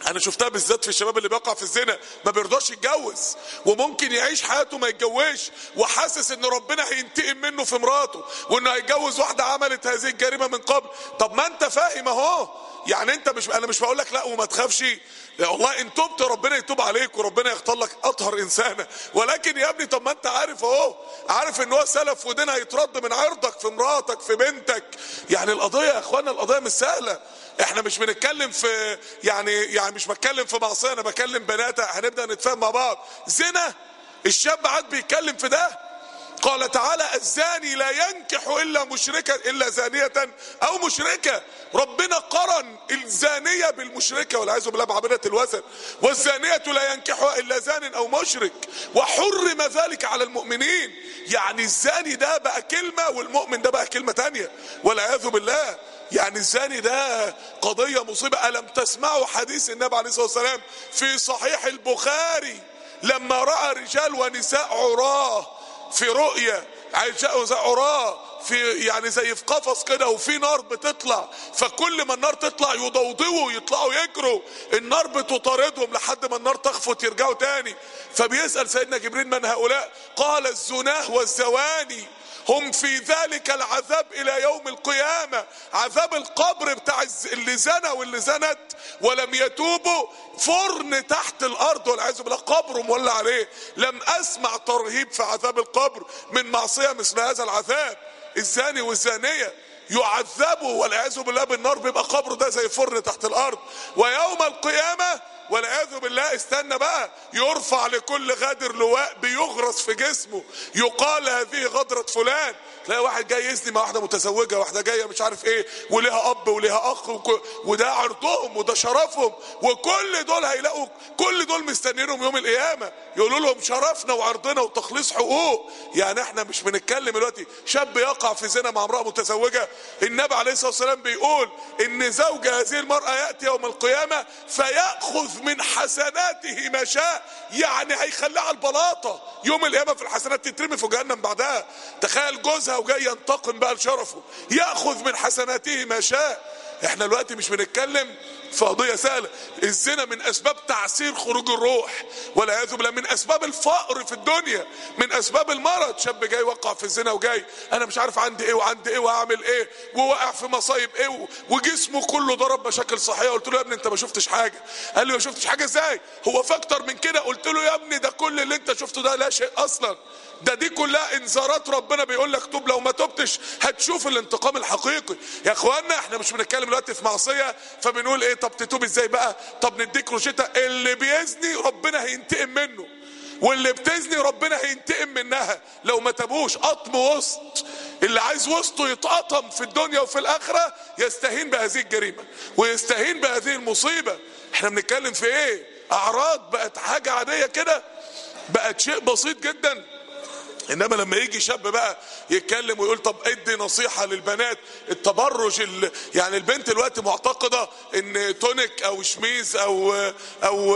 A: انا شفتها بالذات في الشباب اللي بيقع في الزنا ما بيرضاش يتجوز وممكن يعيش حياته ما يتجوزش وحاسس ان ربنا هينتقم منه في مراته وانه هيتجوز واحده عملت هذه الجريمه من قبل طب ما انت فاهم اهو يعني انت مش انا مش بقول لك لا وما تخافش لا والله ان تبت ربنا يتوب عليك وربنا يختار لك اطهر انسانه ولكن يا ابني طب ما انت عارف اهو عارف ان هو سلف ودين هيترد من عرضك في مراتك في بنتك يعني القضيه يا اخوانا القضيه مش سهله احنا مش بنتكلم في يعني يعني مش بتكلم في معصيه انا بكلم بنات هنبدا نتفاهم مع بعض زنا الشاب عاد بيتكلم في ده قال تعالى الزاني لا ينكح الا مشركا الا زانيه او مشركه ربنا قرن الزانيه بالمشركه والعياذ بالله بعبده الوثن والزانيه لا ينكحها الا زان او مشرك وحرم ذلك على المؤمنين يعني الزاني ده بقى كلمه والمؤمن ده بقى كلمه تانية والعياذ بالله يعني الزاني ده قضيه مصيبه الم تسمعوا حديث النبي عليه الصلاه والسلام في صحيح البخاري لما راى رجال ونساء عراه في رؤية عايشاء عراه في يعني زي في قفص كده وفي نار بتطلع فكل ما النار تطلع يضوضوا يطلعوا يجروا النار بتطاردهم لحد ما النار تخفت يرجعوا تاني فبيسأل سيدنا جبريل من هؤلاء قال الزناه والزواني هم في ذلك العذاب الى يوم القيامة عذاب القبر بتاع اللي زنى واللي زنت ولم يتوبوا فرن تحت الارض والعياذ بالله قبر مولع عليه لم اسمع ترهيب في عذاب القبر من معصية مثل هذا العذاب الزاني والزانية يعذبوا والعياذ بالله بالنار بيبقى قبره ده زي فرن تحت الارض ويوم القيامه والعياذ بالله استنى بقى يرفع لكل غادر لواء بيغرس في جسمه يقال هذه غدرة فلان تلاقي واحد جاي يزني مع واحده متزوجه واحده جايه مش عارف ايه وليها اب وليها اخ وك... وده عرضهم وده شرفهم وكل دول هيلاقوا كل دول مستنيينهم يوم القيامه يقولوا لهم شرفنا وعرضنا وتخليص حقوق يعني احنا مش بنتكلم دلوقتي شاب يقع في زنا مع امراه متزوجه النبي عليه الصلاه والسلام بيقول ان زوج هذه المراه ياتي يوم القيامه فياخذ من حسناته ما شاء يعني هيخليها على البلاطه يوم القيامه في الحسنات تترمي في جهنم بعدها تخيل جوزها وجاي ينتقم بقى لشرفه ياخذ من حسناته ما شاء احنا دلوقتي مش بنتكلم في قضية سهلة الزنا من اسباب تعسير خروج الروح والعياذ بالله من اسباب الفقر في الدنيا من اسباب المرض شاب جاي وقع في الزنا وجاي انا مش عارف عندي ايه وعندي ايه وهعمل ايه ووقع في مصايب ايه وجسمه كله ضرب مشاكل صحيه قلت له يا ابني انت ما شفتش حاجه قال لي ما شفتش حاجه ازاي هو في اكتر من كده قلت له يا ابني ده كل اللي انت شفته ده لا شيء اصلا ده دي كلها انذارات ربنا بيقول لك توب لو ما تبتش هتشوف الانتقام الحقيقي يا اخوانا احنا مش بنتكلم دلوقتي في معصيه فبنقول ايه طب تتوب ازاي بقى طب نديك روشته اللي بيزني ربنا هينتقم منه واللي بتزني ربنا هينتقم منها لو ما تابوش قطم وسط اللي عايز وسطه يتقطم في الدنيا وفي الاخره يستهين بهذه الجريمه ويستهين بهذه المصيبه احنا بنتكلم في ايه اعراض بقت حاجه عاديه كده بقت شيء بسيط جدا انما لما يجي شاب بقى يتكلم ويقول طب ادي نصيحه للبنات التبرج ال... يعني البنت دلوقتي معتقده ان تونيك او شميز او او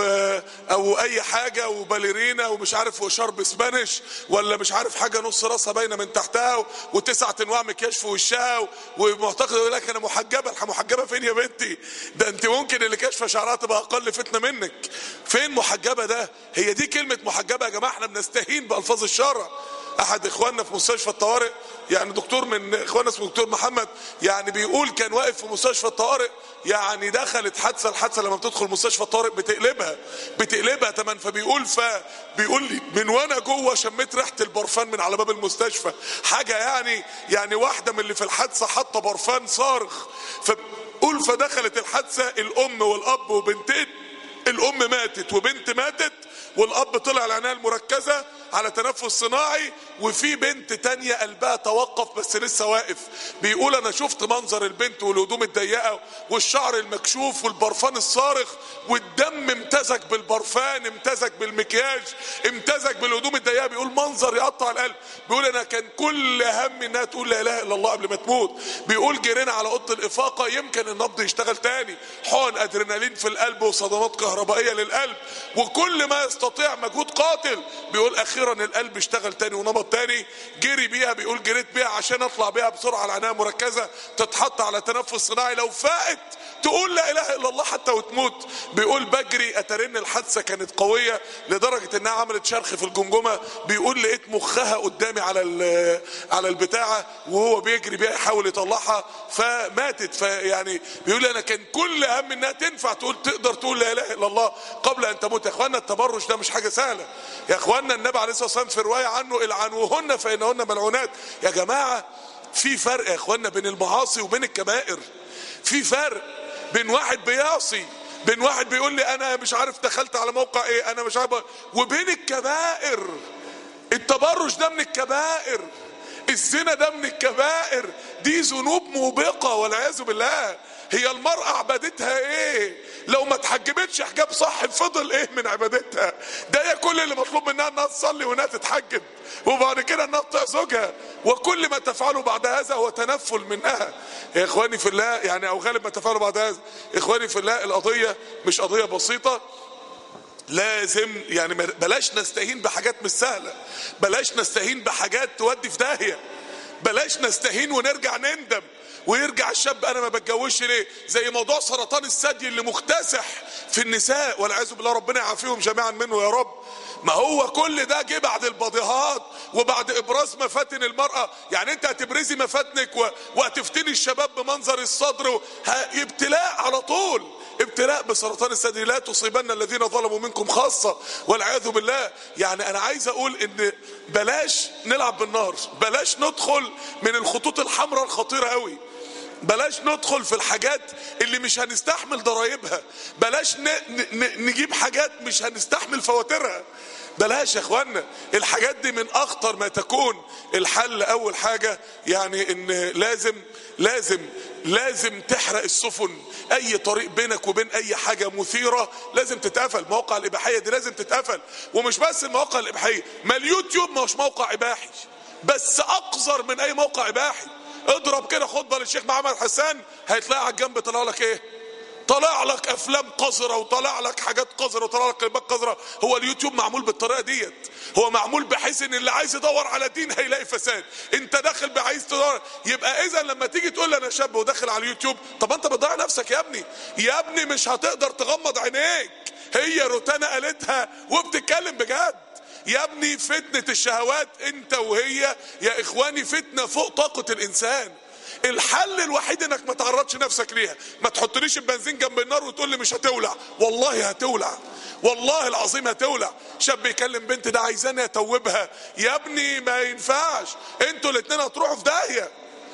A: او اي حاجه وباليرينا ومش عارف وشرب اسبانيش ولا مش عارف حاجه نص راسها باينه من تحتها وتسعة انواع مكياج في وشها ومعتقده يقول لك انا محجبه محجبه فين يا بنتي ده انت ممكن اللي كاشفه شعرها تبقى اقل فتنه منك فين محجبه ده هي دي كلمه محجبه يا جماعه احنا بنستهين بالفاظ الشرع احد اخواننا في مستشفى الطوارئ يعني دكتور من اخواننا اسمه دكتور محمد يعني بيقول كان واقف في مستشفى الطوارئ يعني دخلت حادثه الحادثه لما بتدخل مستشفى الطوارئ بتقلبها بتقلبها تمام فبيقول فبيقول لي من وانا جوه شميت ريحه البرفان من على باب المستشفى حاجه يعني يعني واحده من اللي في الحادثه حاطه برفان صارخ فبيقول فدخلت الحادثه الام والاب وبنتين الام ماتت وبنت ماتت والاب طلع العنايه المركزه على تنفس صناعي وفي بنت تانية قلبها توقف بس لسه واقف بيقول انا شفت منظر البنت والهدوم الضيقه والشعر المكشوف والبرفان الصارخ والدم امتزج بالبرفان امتزج بالمكياج امتزج بالهدوم الضيقه بيقول منظر يقطع القلب بيقول انا كان كل هم انها تقول لا اله الا الله قبل ما تموت بيقول جرينا على اوضه الافاقه يمكن النبض يشتغل تاني حقن ادرينالين في القلب وصدمات كهربائيه للقلب وكل ما يستطيع مجهود قاتل بيقول اخر واخيرا القلب اشتغل تاني ونبض تاني جري بيها بيقول جريت بيها عشان اطلع بيها بسرعه العنايه مركزه تتحط على تنفس صناعي لو فاقت تقول لا اله الا الله حتى وتموت بيقول بجري اترن الحادثه كانت قويه لدرجه انها عملت شرخ في الجمجمه بيقول لقيت مخها قدامي على ال- على البتاعه وهو بيجري بيها يحاول يطلعها فماتت فيعني بيقول انا كان كل هم انها تنفع تقول تقدر تقول لا اله الا الله قبل ان تموت يا اخوانا التبرج ده مش حاجه سهله يا اخوانا النبي عليه الصلاه والسلام في روايه عنه العنوهن فانهن ملعونات يا جماعه في فرق يا اخوانا بين المعاصي وبين الكبائر في فرق بين واحد بيعصي بين واحد بيقول لي انا مش عارف دخلت على موقع ايه انا مش عارف وبين الكبائر التبرج ده من الكبائر الزنا ده من الكبائر دي ذنوب موبقة والعياذ بالله هي المرأة عبادتها ايه لو ما اتحجبتش حجاب صح فضل ايه من عبادتها ده هي كل اللي مطلوب منها انها تصلي وانها تتحجب وبعد كده انها تطيع زوجها وكل ما تفعله بعد هذا هو تنفل منها يا اخواني في الله يعني او غالب ما تفعله بعد هذا اخواني في الله القضية مش قضية بسيطة لازم يعني ما- بلاش نستهين بحاجات مش سهله بلاش نستهين بحاجات تودي في داهيه بلاش نستهين ونرجع نندم ويرجع الشاب انا ما بتجوزش ليه زي موضوع سرطان الثدي اللي مكتسح في النساء والعياذ بالله ربنا يعافيهم جميعا منه يا رب ما هو كل ده جه بعد البضيهات وبعد ابراز مفاتن المراه يعني انت هتبرزي مفاتنك و... وهتفتني الشباب بمنظر الصدر و... ه- ابتلاء على طول ابتلاء بسرطان الثدي لا تصيبن الذين ظلموا منكم خاصة والعياذ بالله يعني انا عايز اقول ان بلاش نلعب بالنار بلاش ندخل من الخطوط الحمراء الخطيرة قوي بلاش ندخل في الحاجات اللي مش هنستحمل ضرايبها بلاش ن... ن... نجيب حاجات مش هنستحمل فواتيرها بلاش يا اخوانا الحاجات دي من اخطر ما تكون الحل اول حاجة يعني ان لازم لازم لازم تحرق السفن اي طريق بينك وبين اي حاجة مثيرة لازم تتقفل مواقع الاباحية دي لازم تتقفل ومش بس المواقع الاباحية ما اليوتيوب ما هوش موقع اباحي بس اقذر من اي موقع اباحي اضرب كده خطبة للشيخ محمد حسان هيتلاقي على الجنب طلع لك ايه طلع لك افلام قذره وطلع لك حاجات قذره وطلع لك كلمات قذره هو اليوتيوب معمول بالطريقه ديت هو معمول بحيث ان اللي عايز يدور على دين هيلاقي فساد انت داخل بعايز تدور يبقى اذا لما تيجي تقول لي انا شاب وداخل على اليوتيوب طب انت بتضيع نفسك يا ابني يا ابني مش هتقدر تغمض عينيك هي روتانا قالتها وبتتكلم بجد يا ابني فتنة الشهوات انت وهي يا اخواني فتنة فوق طاقة الانسان الحل الوحيد انك ما تعرضش نفسك ليها ما تحطليش البنزين جنب النار وتقول لي مش هتولع والله هتولع والله العظيم هتولع شاب يكلم بنت ده عايزاني اتوبها يا ابني ما ينفعش انتوا الاتنين هتروحوا في داهيه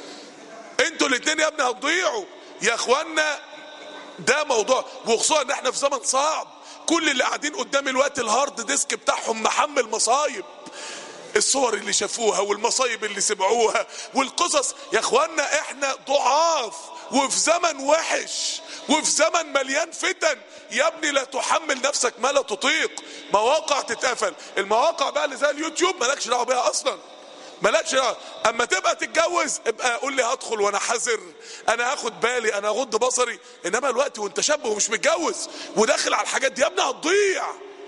A: انتوا الاتنين يا ابني هتضيعوا يا اخوانا ده موضوع وخصوصا ان احنا في زمن صعب كل اللي قاعدين قدام الوقت الهارد ديسك بتاعهم محمل مصايب الصور اللي شافوها والمصايب اللي سمعوها والقصص يا اخوانا احنا ضعاف وفي زمن وحش وفي زمن مليان فتن يا ابني لا تحمل نفسك ما لا تطيق مواقع تتقفل المواقع بقى اللي زي اليوتيوب مالكش دعوه بيها اصلا مالكش دعوه اما تبقى تتجوز ابقى قول لي هدخل وانا حذر انا هاخد بالي انا اغض بصري انما الوقت وانت شاب ومش متجوز وداخل على الحاجات دي يا ابني هتضيع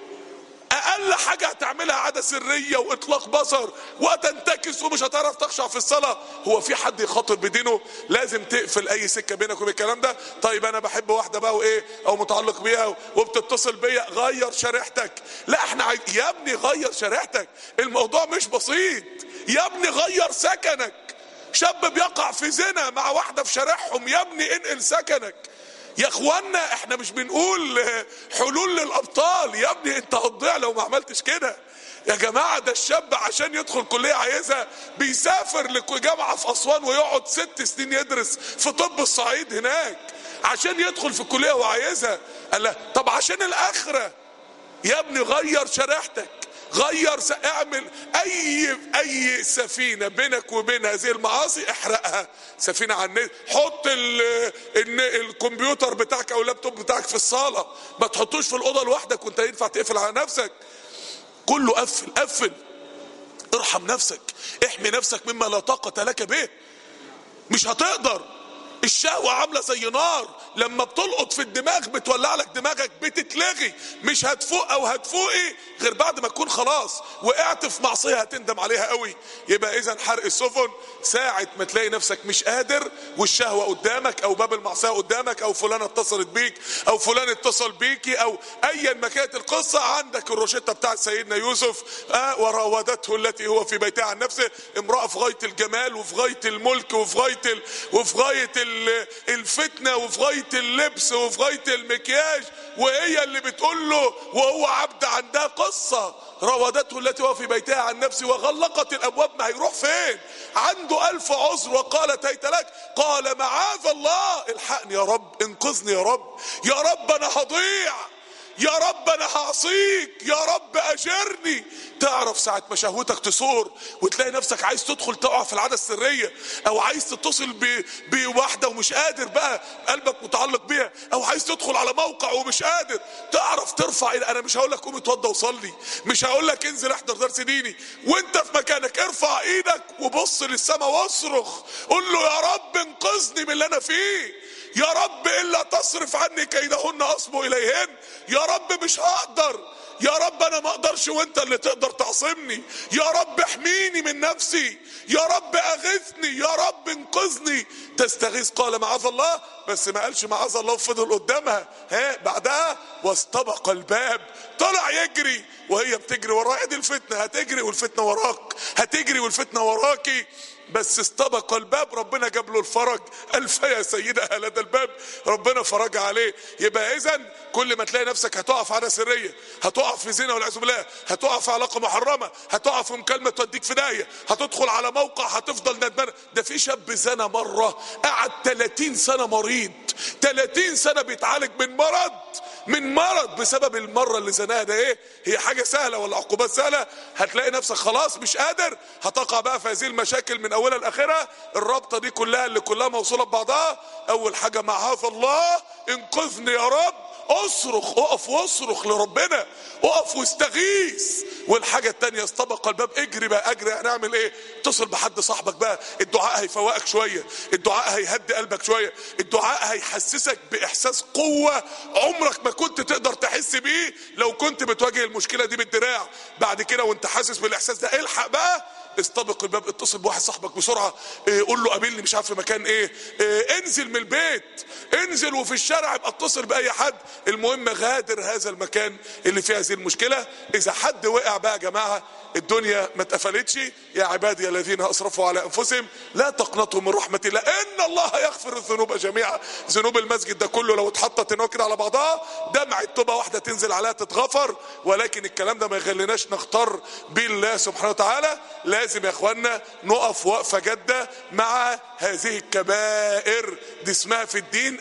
A: اقل حاجه هتعملها عاده سريه واطلاق بصر وتنتكس ومش هتعرف تخشع في الصلاه هو في حد يخاطر بدينه لازم تقفل اي سكه بينك وبين الكلام ده طيب انا بحب واحده بقى وايه او متعلق بيها وبتتصل بيا غير شريحتك لا احنا عايز يا ابني غير شريحتك الموضوع مش بسيط يا ابني غير سكنك شاب بيقع في زنا مع واحده في شارعهم يا ابني انقل سكنك يا اخوانا احنا مش بنقول حلول للابطال يا ابني انت هتضيع لو ما عملتش كده يا جماعة ده الشاب عشان يدخل كلية عايزها بيسافر لجامعة في أسوان ويقعد ست سنين يدرس في طب الصعيد هناك عشان يدخل في الكلية وعايزها قال لا طب عشان الآخرة يا ابني غير شريحتك غير س... اعمل اي اي سفينه بينك وبين هذه المعاصي احرقها سفينه على النت حط ال... ال... الكمبيوتر بتاعك او اللابتوب بتاعك في الصاله ما تحطوش في الاوضه لوحدك وانت ينفع تقفل على نفسك كله قفل قفل ارحم نفسك احمي نفسك مما لا طاقه لك به مش هتقدر الشهوة عاملة زي نار لما بتلقط في الدماغ بتولع لك دماغك بتتلغي مش هتفوق او هتفوقي غير بعد ما تكون خلاص وقعت في معصية هتندم عليها قوي يبقى اذا حرق السفن ساعة ما تلاقي نفسك مش قادر والشهوة قدامك او باب المعصية قدامك او فلانة اتصلت بيك او فلان اتصل بيكي او ايا ما كانت القصة عندك الروشتة بتاعت سيدنا يوسف آه وراودته التي هو في بيتها عن نفسه امرأة في غاية الجمال وفي غاية الملك وفي غاية ال... وفي غاية ال- الفتنة وفي غاية اللبس وفي غاية المكياج وهي اللي بتقول له وهو عبد عندها قصة راودته التي هو في بيتها عن نفسه وغلقت الابواب ما هيروح فين عنده الف عذر وقالت هيت لك قال معاذ الله الحقني يا رب انقذني يا رب يا رب انا هضيع يا رب انا هعصيك يا رب اجرني تعرف ساعة ما شهوتك تصور وتلاقي نفسك عايز تدخل تقع في العادة السرية او عايز تتصل ب... بواحدة ومش قادر بقى قلبك متعلق بيها او عايز تدخل على موقع ومش قادر تعرف ترفع إيد- انا مش هقول لك قوم اتوضى وصلي مش هقول لك انزل احضر درس ديني وانت في مكانك ارفع ايدك وبص للسماء واصرخ قول له يا رب انقذني من اللي انا فيه يا رب الا تصرف عني كيدهن اصبو اليهن يا رب مش هقدر يا رب انا ما اقدرش وانت اللي تقدر تعصمني يا رب احميني من نفسي يا رب اغثني يا رب انقذني تستغيث قال معاذ الله بس ما قالش معاذ الله وفضل قدامها ها بعدها واستبق الباب طلع يجري وهي بتجري وراه دي الفتنه هتجري والفتنه وراك هتجري والفتنه وراكي بس استبق الباب ربنا جاب له الفرج الف يا سيدة هل هذا الباب ربنا فرج عليه يبقى اذا كل ما تلاقي نفسك هتقع في عاده سريه هتقع في زنا والعياذ بالله هتقع في علاقه محرمه هتقع في مكالمه توديك في داهيه هتدخل على موقع هتفضل ندمان ده في شاب زنا مره قعد 30 سنه مريض 30 سنه بيتعالج من مرض من مرض بسبب المره اللي زناها ده ايه هي حاجه سهله ولا عقوبات سهله هتلاقي نفسك خلاص مش قادر هتقع بقى في هذه المشاكل من اولها لاخرها الرابطه دي كلها اللي كلها موصوله ببعضها اول حاجه معاذ الله انقذني يا رب اصرخ اقف واصرخ لربنا اقف واستغيث والحاجه التانية استبق الباب اجري بقى اجري هنعمل ايه اتصل بحد صاحبك بقى الدعاء هيفوقك شويه الدعاء هيهدي قلبك شويه الدعاء هيحسسك باحساس قوه عمرك ما كنت تقدر تحس بيه لو كنت بتواجه المشكله دي بالدراع بعد كده وانت حاسس بالاحساس ده الحق بقى استبق الباب اتصل بواحد صاحبك بسرعه إيه قول له قابلني مش عارف في مكان ايه, إيه انزل من البيت انزل وفي الشارع ابقى اتصل باي حد المهم غادر هذا المكان اللي فيه هذه المشكله اذا حد وقع بقى يا جماعه الدنيا ما اتقفلتش يا عبادي الذين اسرفوا على انفسهم لا تقنطوا من رحمه الله ان الله يغفر الذنوب جميعا ذنوب المسجد ده كله لو اتحطت هنا كده على بعضها دمعه توبه واحده تنزل عليها تتغفر ولكن الكلام ده ما يخليناش نختار بالله سبحانه وتعالى لازم يا اخوانا نقف وقفه جاده مع هذه الكبائر دي اسمها في الدين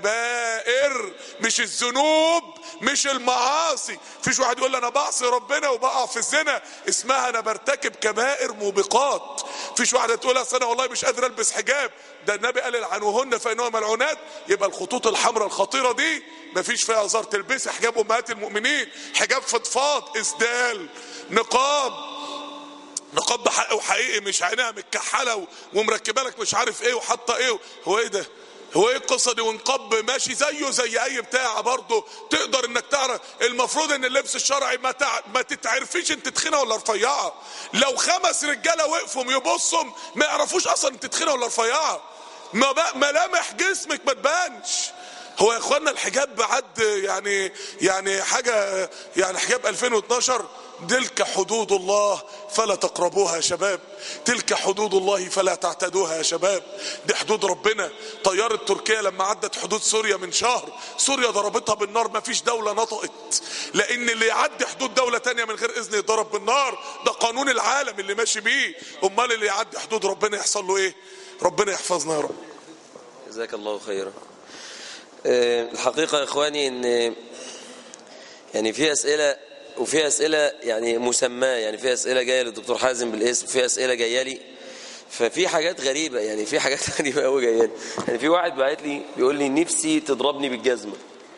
A: الكبائر مش الذنوب مش المعاصي فيش واحد يقول لي انا بعصي ربنا وبقع في الزنا اسمها انا برتكب كبائر موبقات فيش واحده تقول اصل انا والله مش قادر البس حجاب ده النبي قال العنوهن فانهما ملعونات يبقى الخطوط الحمراء الخطيره دي مفيش فيها هزار تلبسي حجاب امهات المؤمنين حجاب فضفاض اسدال نقاب نقاب بحق وحقيقي مش عينيها متكحله و- ومركبه لك مش عارف ايه وحاطه ايه هو ايه ده هو ايه القصه دي ونقاب ماشي زيه زي اي بتاع برضه تقدر انك تعرف المفروض ان اللبس الشرعي ما تع... ما تتعرفيش انت تخينه ولا رفيعه لو خمس رجاله وقفوا يبصوا ما يعرفوش اصلا انت تخينه ولا رفيعه ما بق- ملامح جسمك ما تبانش هو يا اخوانا الحجاب بعد يعني يعني حاجه يعني حجاب 2012 تلك حدود الله فلا تقربوها يا شباب تلك حدود الله فلا تعتدوها يا شباب دي حدود ربنا طيارة تركيا لما عدت حدود سوريا من شهر سوريا ضربتها بالنار ما فيش دولة نطقت لان اللي يعدي حدود دولة تانية من غير اذن يضرب بالنار ده قانون العالم اللي ماشي بيه امال اللي يعدي حدود ربنا يحصل له ايه ربنا يحفظنا يا رب
B: جزاك الله خيرا آه، الحقيقة يا إخواني إن يعني في أسئلة وفي أسئلة يعني مسماة يعني في أسئلة جاية للدكتور حازم بالاسم وفي أسئلة جاية لي ففي حاجات غريبة يعني في حاجات غريبة قوي جاية لي يعني في واحد بعت لي بيقول لي نفسي تضربني بالجزمة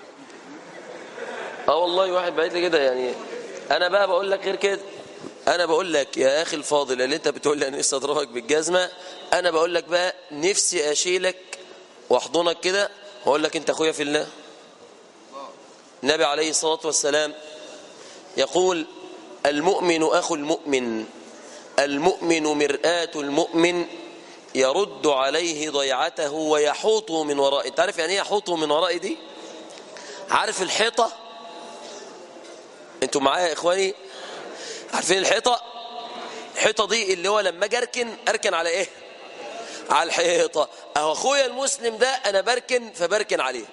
B: اه والله واحد بعت لي كده يعني انا بقى بقول لك غير كده انا بقول لك يا اخي الفاضل اللي انت بتقول لي انا نفسي اضربك بالجزمه انا بقول لك بقى نفسي اشيلك واحضنك كده واقول لك انت اخويا في الله النبي عليه الصلاة والسلام يقول المؤمن أخو المؤمن المؤمن مرآة المؤمن يرد عليه ضيعته ويحوطه من ورائه انت عارف يعني ايه يحوطه من ورائه دي عارف الحيطة انتوا معايا يا اخواني عارفين الحيطة الحيطة دي اللي هو لما اجي اركن اركن على ايه على الحيطة اهو اخويا المسلم ده انا بركن فبركن عليه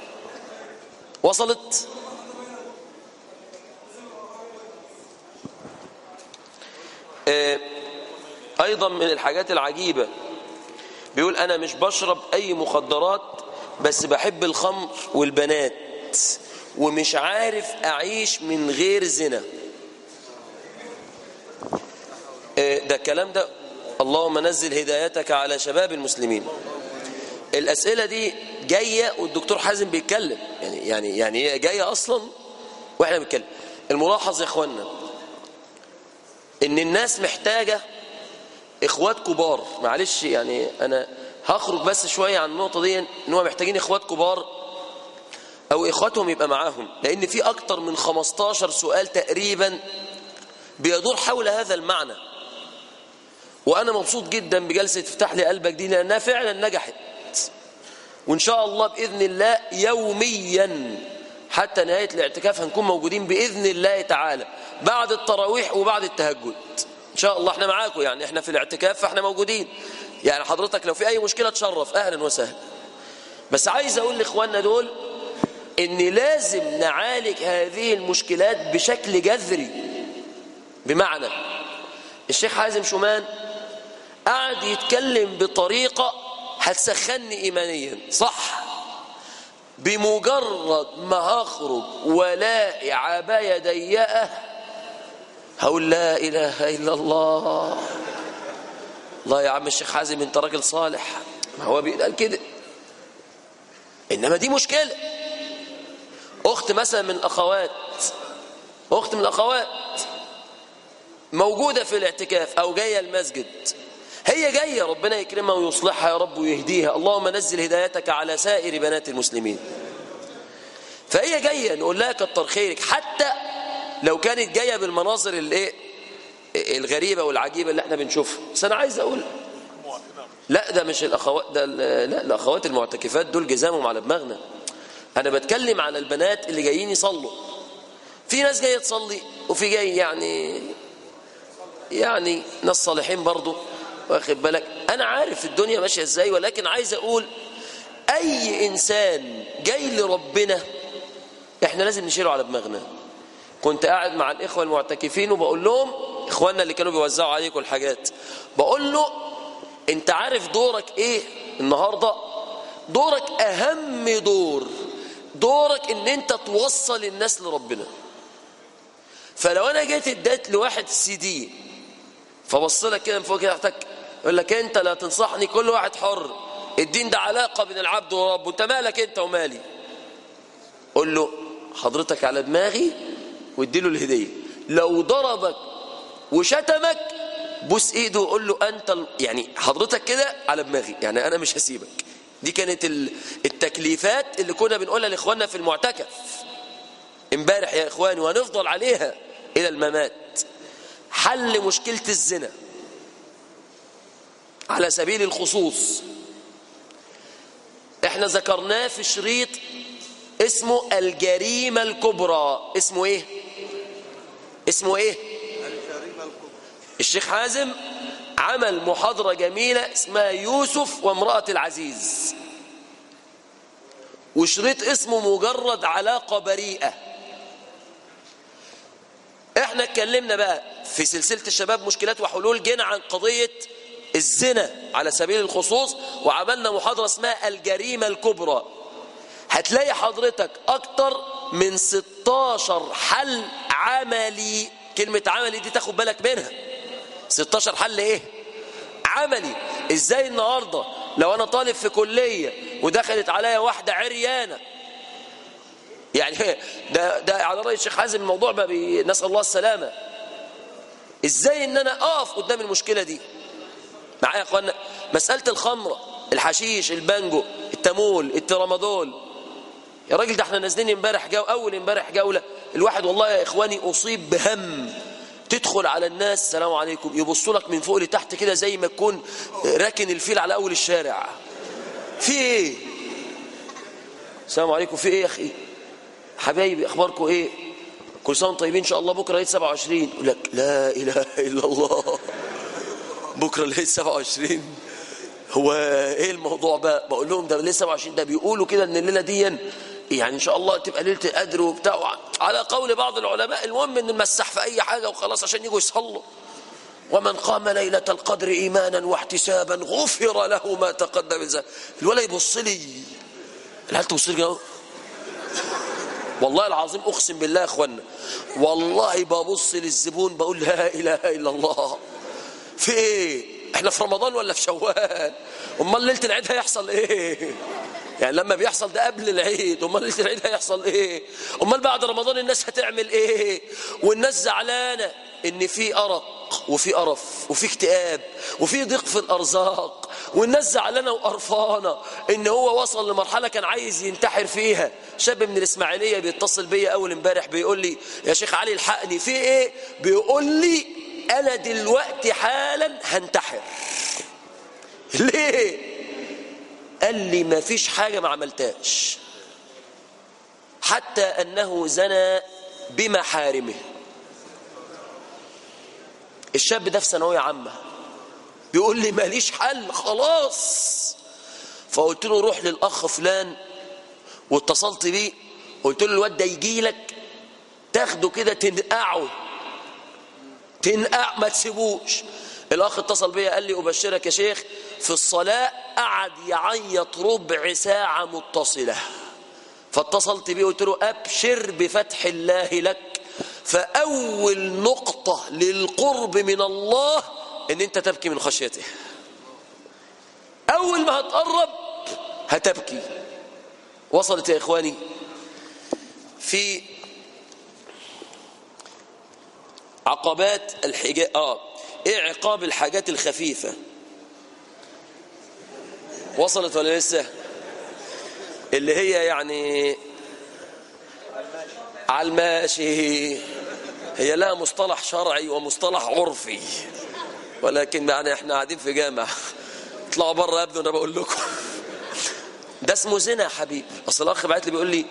B: وصلت آه، ايضا من الحاجات العجيبة بيقول انا مش بشرب اي مخدرات بس بحب الخمر والبنات ومش عارف اعيش من غير زنا آه، ده الكلام ده اللهم نزل هدايتك على شباب المسلمين الأسئلة دي جاية والدكتور حازم بيتكلم يعني يعني يعني هي جاية أصلا وإحنا بنتكلم الملاحظ يا إخوانا إن الناس محتاجة إخوات كبار معلش يعني أنا هخرج بس شوية عن النقطة دي إن هو محتاجين إخوات كبار أو إخواتهم يبقى معاهم لأن في أكتر من 15 سؤال تقريبا بيدور حول هذا المعنى وأنا مبسوط جدا بجلسة افتح لي قلبك دي لأنها فعلا نجحت وإن شاء الله بإذن الله يوميا حتى نهاية الاعتكاف هنكون موجودين بإذن الله تعالى بعد التراويح وبعد التهجد إن شاء الله احنا معاكم يعني احنا في الاعتكاف فاحنا موجودين يعني حضرتك لو في أي مشكلة تشرف أهلا وسهلا بس عايز أقول لإخواننا دول إن لازم نعالج هذه المشكلات بشكل جذري بمعنى الشيخ حازم شومان قعد يتكلم بطريقة هتسخني إيمانيا صح بمجرد ما هخرج ولاقي عباية ضيقة هقول لا إله إلا الله الله يا عم الشيخ حازم انت راجل صالح ما هو بيقال كده إنما دي مشكلة أخت مثلا من الأخوات أخت من الأخوات موجودة في الاعتكاف أو جاية المسجد هي جاية ربنا يكرمها ويصلحها يا رب ويهديها اللهم نزل هدايتك على سائر بنات المسلمين فهي جاية نقول لها كتر خيرك حتى لو كانت جاية بالمناظر الايه الغريبة والعجيبة اللي احنا بنشوفها بس أنا عايز أقول لا ده مش الأخوات ده لا الأخوات المعتكفات دول جزامهم على دماغنا أنا بتكلم على البنات اللي جايين يصلوا في ناس جاية تصلي وفي جاي يعني يعني ناس صالحين برضو واخد بالك انا عارف الدنيا ماشيه ازاي ولكن عايز اقول اي انسان جاي لربنا احنا لازم نشيله على دماغنا كنت قاعد مع الاخوه المعتكفين وبقول لهم اخواننا اللي كانوا بيوزعوا عليكم الحاجات بقول له انت عارف دورك ايه النهارده دورك اهم دور دورك ان انت توصل الناس لربنا فلو انا جيت اديت لواحد سي دي فبص لك كده من فوق كده تحتك يقول لك انت لا تنصحني كل واحد حر الدين ده علاقه بين العبد وربه انت مالك انت ومالي قول له حضرتك على دماغي واديله الهديه لو ضربك وشتمك بوس ايده وقول له انت ال... يعني حضرتك كده على دماغي يعني انا مش هسيبك دي كانت ال... التكليفات اللي كنا بنقولها لاخواننا في المعتكف امبارح يا اخواني وهنفضل عليها الى الممات حل مشكلة الزنا على سبيل الخصوص احنا ذكرناه في شريط اسمه الجريمة الكبرى اسمه ايه اسمه ايه الشيخ حازم عمل محاضرة جميلة اسمها يوسف وامرأة العزيز وشريط اسمه مجرد علاقة بريئة احنا اتكلمنا بقى في سلسلة الشباب مشكلات وحلول جينا عن قضية الزنا على سبيل الخصوص وعملنا محاضرة اسمها الجريمة الكبرى هتلاقي حضرتك اكتر من 16 حل عملي كلمة عملي دي تاخد بالك منها 16 حل ايه عملي ازاي النهاردة لو انا طالب في كلية ودخلت عليا واحدة عريانة يعني ده ده على رأي الشيخ حازم الموضوع ما نسأل الله السلامة ازاي ان انا اقف قدام المشكلة دي معايا يا اخوانا مسألة الخمرة الحشيش البانجو التامول الترامادول يا راجل ده احنا نازلين امبارح جو اول امبارح جوله الواحد والله يا اخواني اصيب بهم تدخل على الناس السلام عليكم يبصوا لك من فوق لتحت كده زي ما تكون راكن الفيل على اول الشارع في ايه السلام عليكم في ايه يا اخي حبايبي اخباركم ايه كل سنه وانتم طيبين ان شاء الله بكره عيد 27 يقول لك لا اله الا الله بكره العيد 27 هو ايه الموضوع بقى بقول لهم ده ليه 27 ده بيقولوا كده ان الليله دي يعني ان شاء الله تبقى ليله القدر وبتاع على قول بعض العلماء المهم ان نمسح في اي حاجه وخلاص عشان يجوا يصلوا ومن قام ليله القدر ايمانا واحتسابا غفر له ما تقدم من ذنبه الولد يبص لي العيال تبص لي كده والله العظيم اقسم بالله يا اخوانا والله ببص للزبون بقول لا اله الا الله في ايه احنا في رمضان ولا في شوال امال ليله العيد هيحصل ايه يعني لما بيحصل ده قبل العيد امال ليله العيد هيحصل ايه امال بعد رمضان الناس هتعمل ايه والناس زعلانه ان في ارق وفي قرف وفي اكتئاب وفي ضيق في الارزاق والناس زعلانه وقرفانه ان هو وصل لمرحله كان عايز ينتحر فيها شاب من الاسماعيليه بيتصل بيا اول امبارح بيقول لي يا شيخ علي الحقني في ايه بيقول لي انا دلوقتي حالا هنتحر ليه قال لي ما فيش حاجه ما عملتهاش حتى انه زنى بمحارمه الشاب ده في ثانويه عامه بيقول لي ماليش حل خلاص فقلت له روح للاخ فلان واتصلت بيه قلت له الواد ده يجي لك تاخده كده تنقعه تنقع ما تسيبوش الاخ اتصل بيا قال لي ابشرك يا شيخ في الصلاه قعد يعيط ربع ساعه متصله فاتصلت بيه قلت له ابشر بفتح الله لك فاول نقطه للقرب من الله ان انت تبكي من خشيته اول ما هتقرب هتبكي وصلت يا اخواني في عقبات الحجاب اه ايه عقاب الحاجات الخفيفه وصلت ولا لسه اللي هي يعني على الماشي هي لها مصطلح شرعي ومصطلح عرفي ولكن يعني احنا قاعدين في جامع اطلعوا بره يا ابني وانا بقول لكم ده اسمه زنا يا حبيبي اصل الاخ بعت لي بيقول لي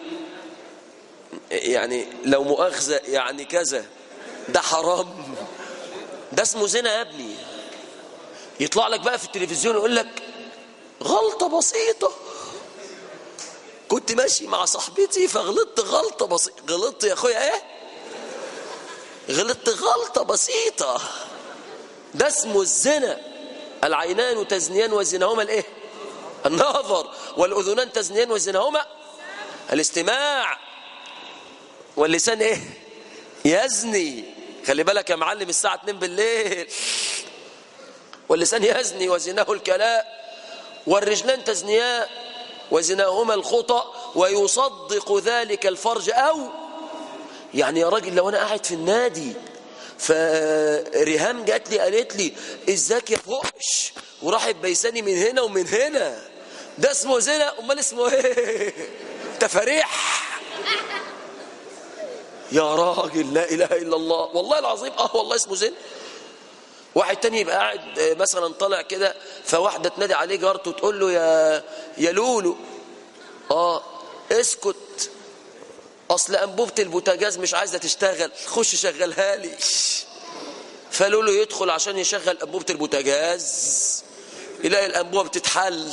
B: يعني لو مؤاخذه يعني كذا ده حرام ده اسمه زنا يا ابني يطلع لك بقى في التلفزيون يقول لك غلطه بسيطه كنت ماشي مع صاحبتي فغلطت غلطه بسيطه غلطت يا اخويا ايه غلطت غلطه بسيطه ده اسمه الزنا العينان تزنيان وزناهما الايه النظر والاذنان تزنيان وزناهما الاستماع واللسان ايه يزني خلي بالك يا معلم الساعه 2 بالليل واللسان يزني وزناه الكلام والرجلان تزنيان وزناهما الخطأ ويصدق ذلك الفرج أو يعني يا راجل لو أنا قاعد في النادي فريهام جات لي قالت لي ازيك يا فوقش وراحت بيساني من هنا ومن هنا ده اسمه زنا امال اسمه ايه تفريح يا راجل لا اله الا الله والله العظيم اه والله اسمه زنا واحد تاني يبقى قاعد آه، مثلا طالع كده فواحده تنادي عليه جارته تقول له يا يا لولو اه اسكت اصل انبوبه البوتاجاز مش عايزه تشتغل خش شغلها لي فلولو يدخل عشان يشغل انبوبه البوتاجاز يلاقي الانبوبه بتتحل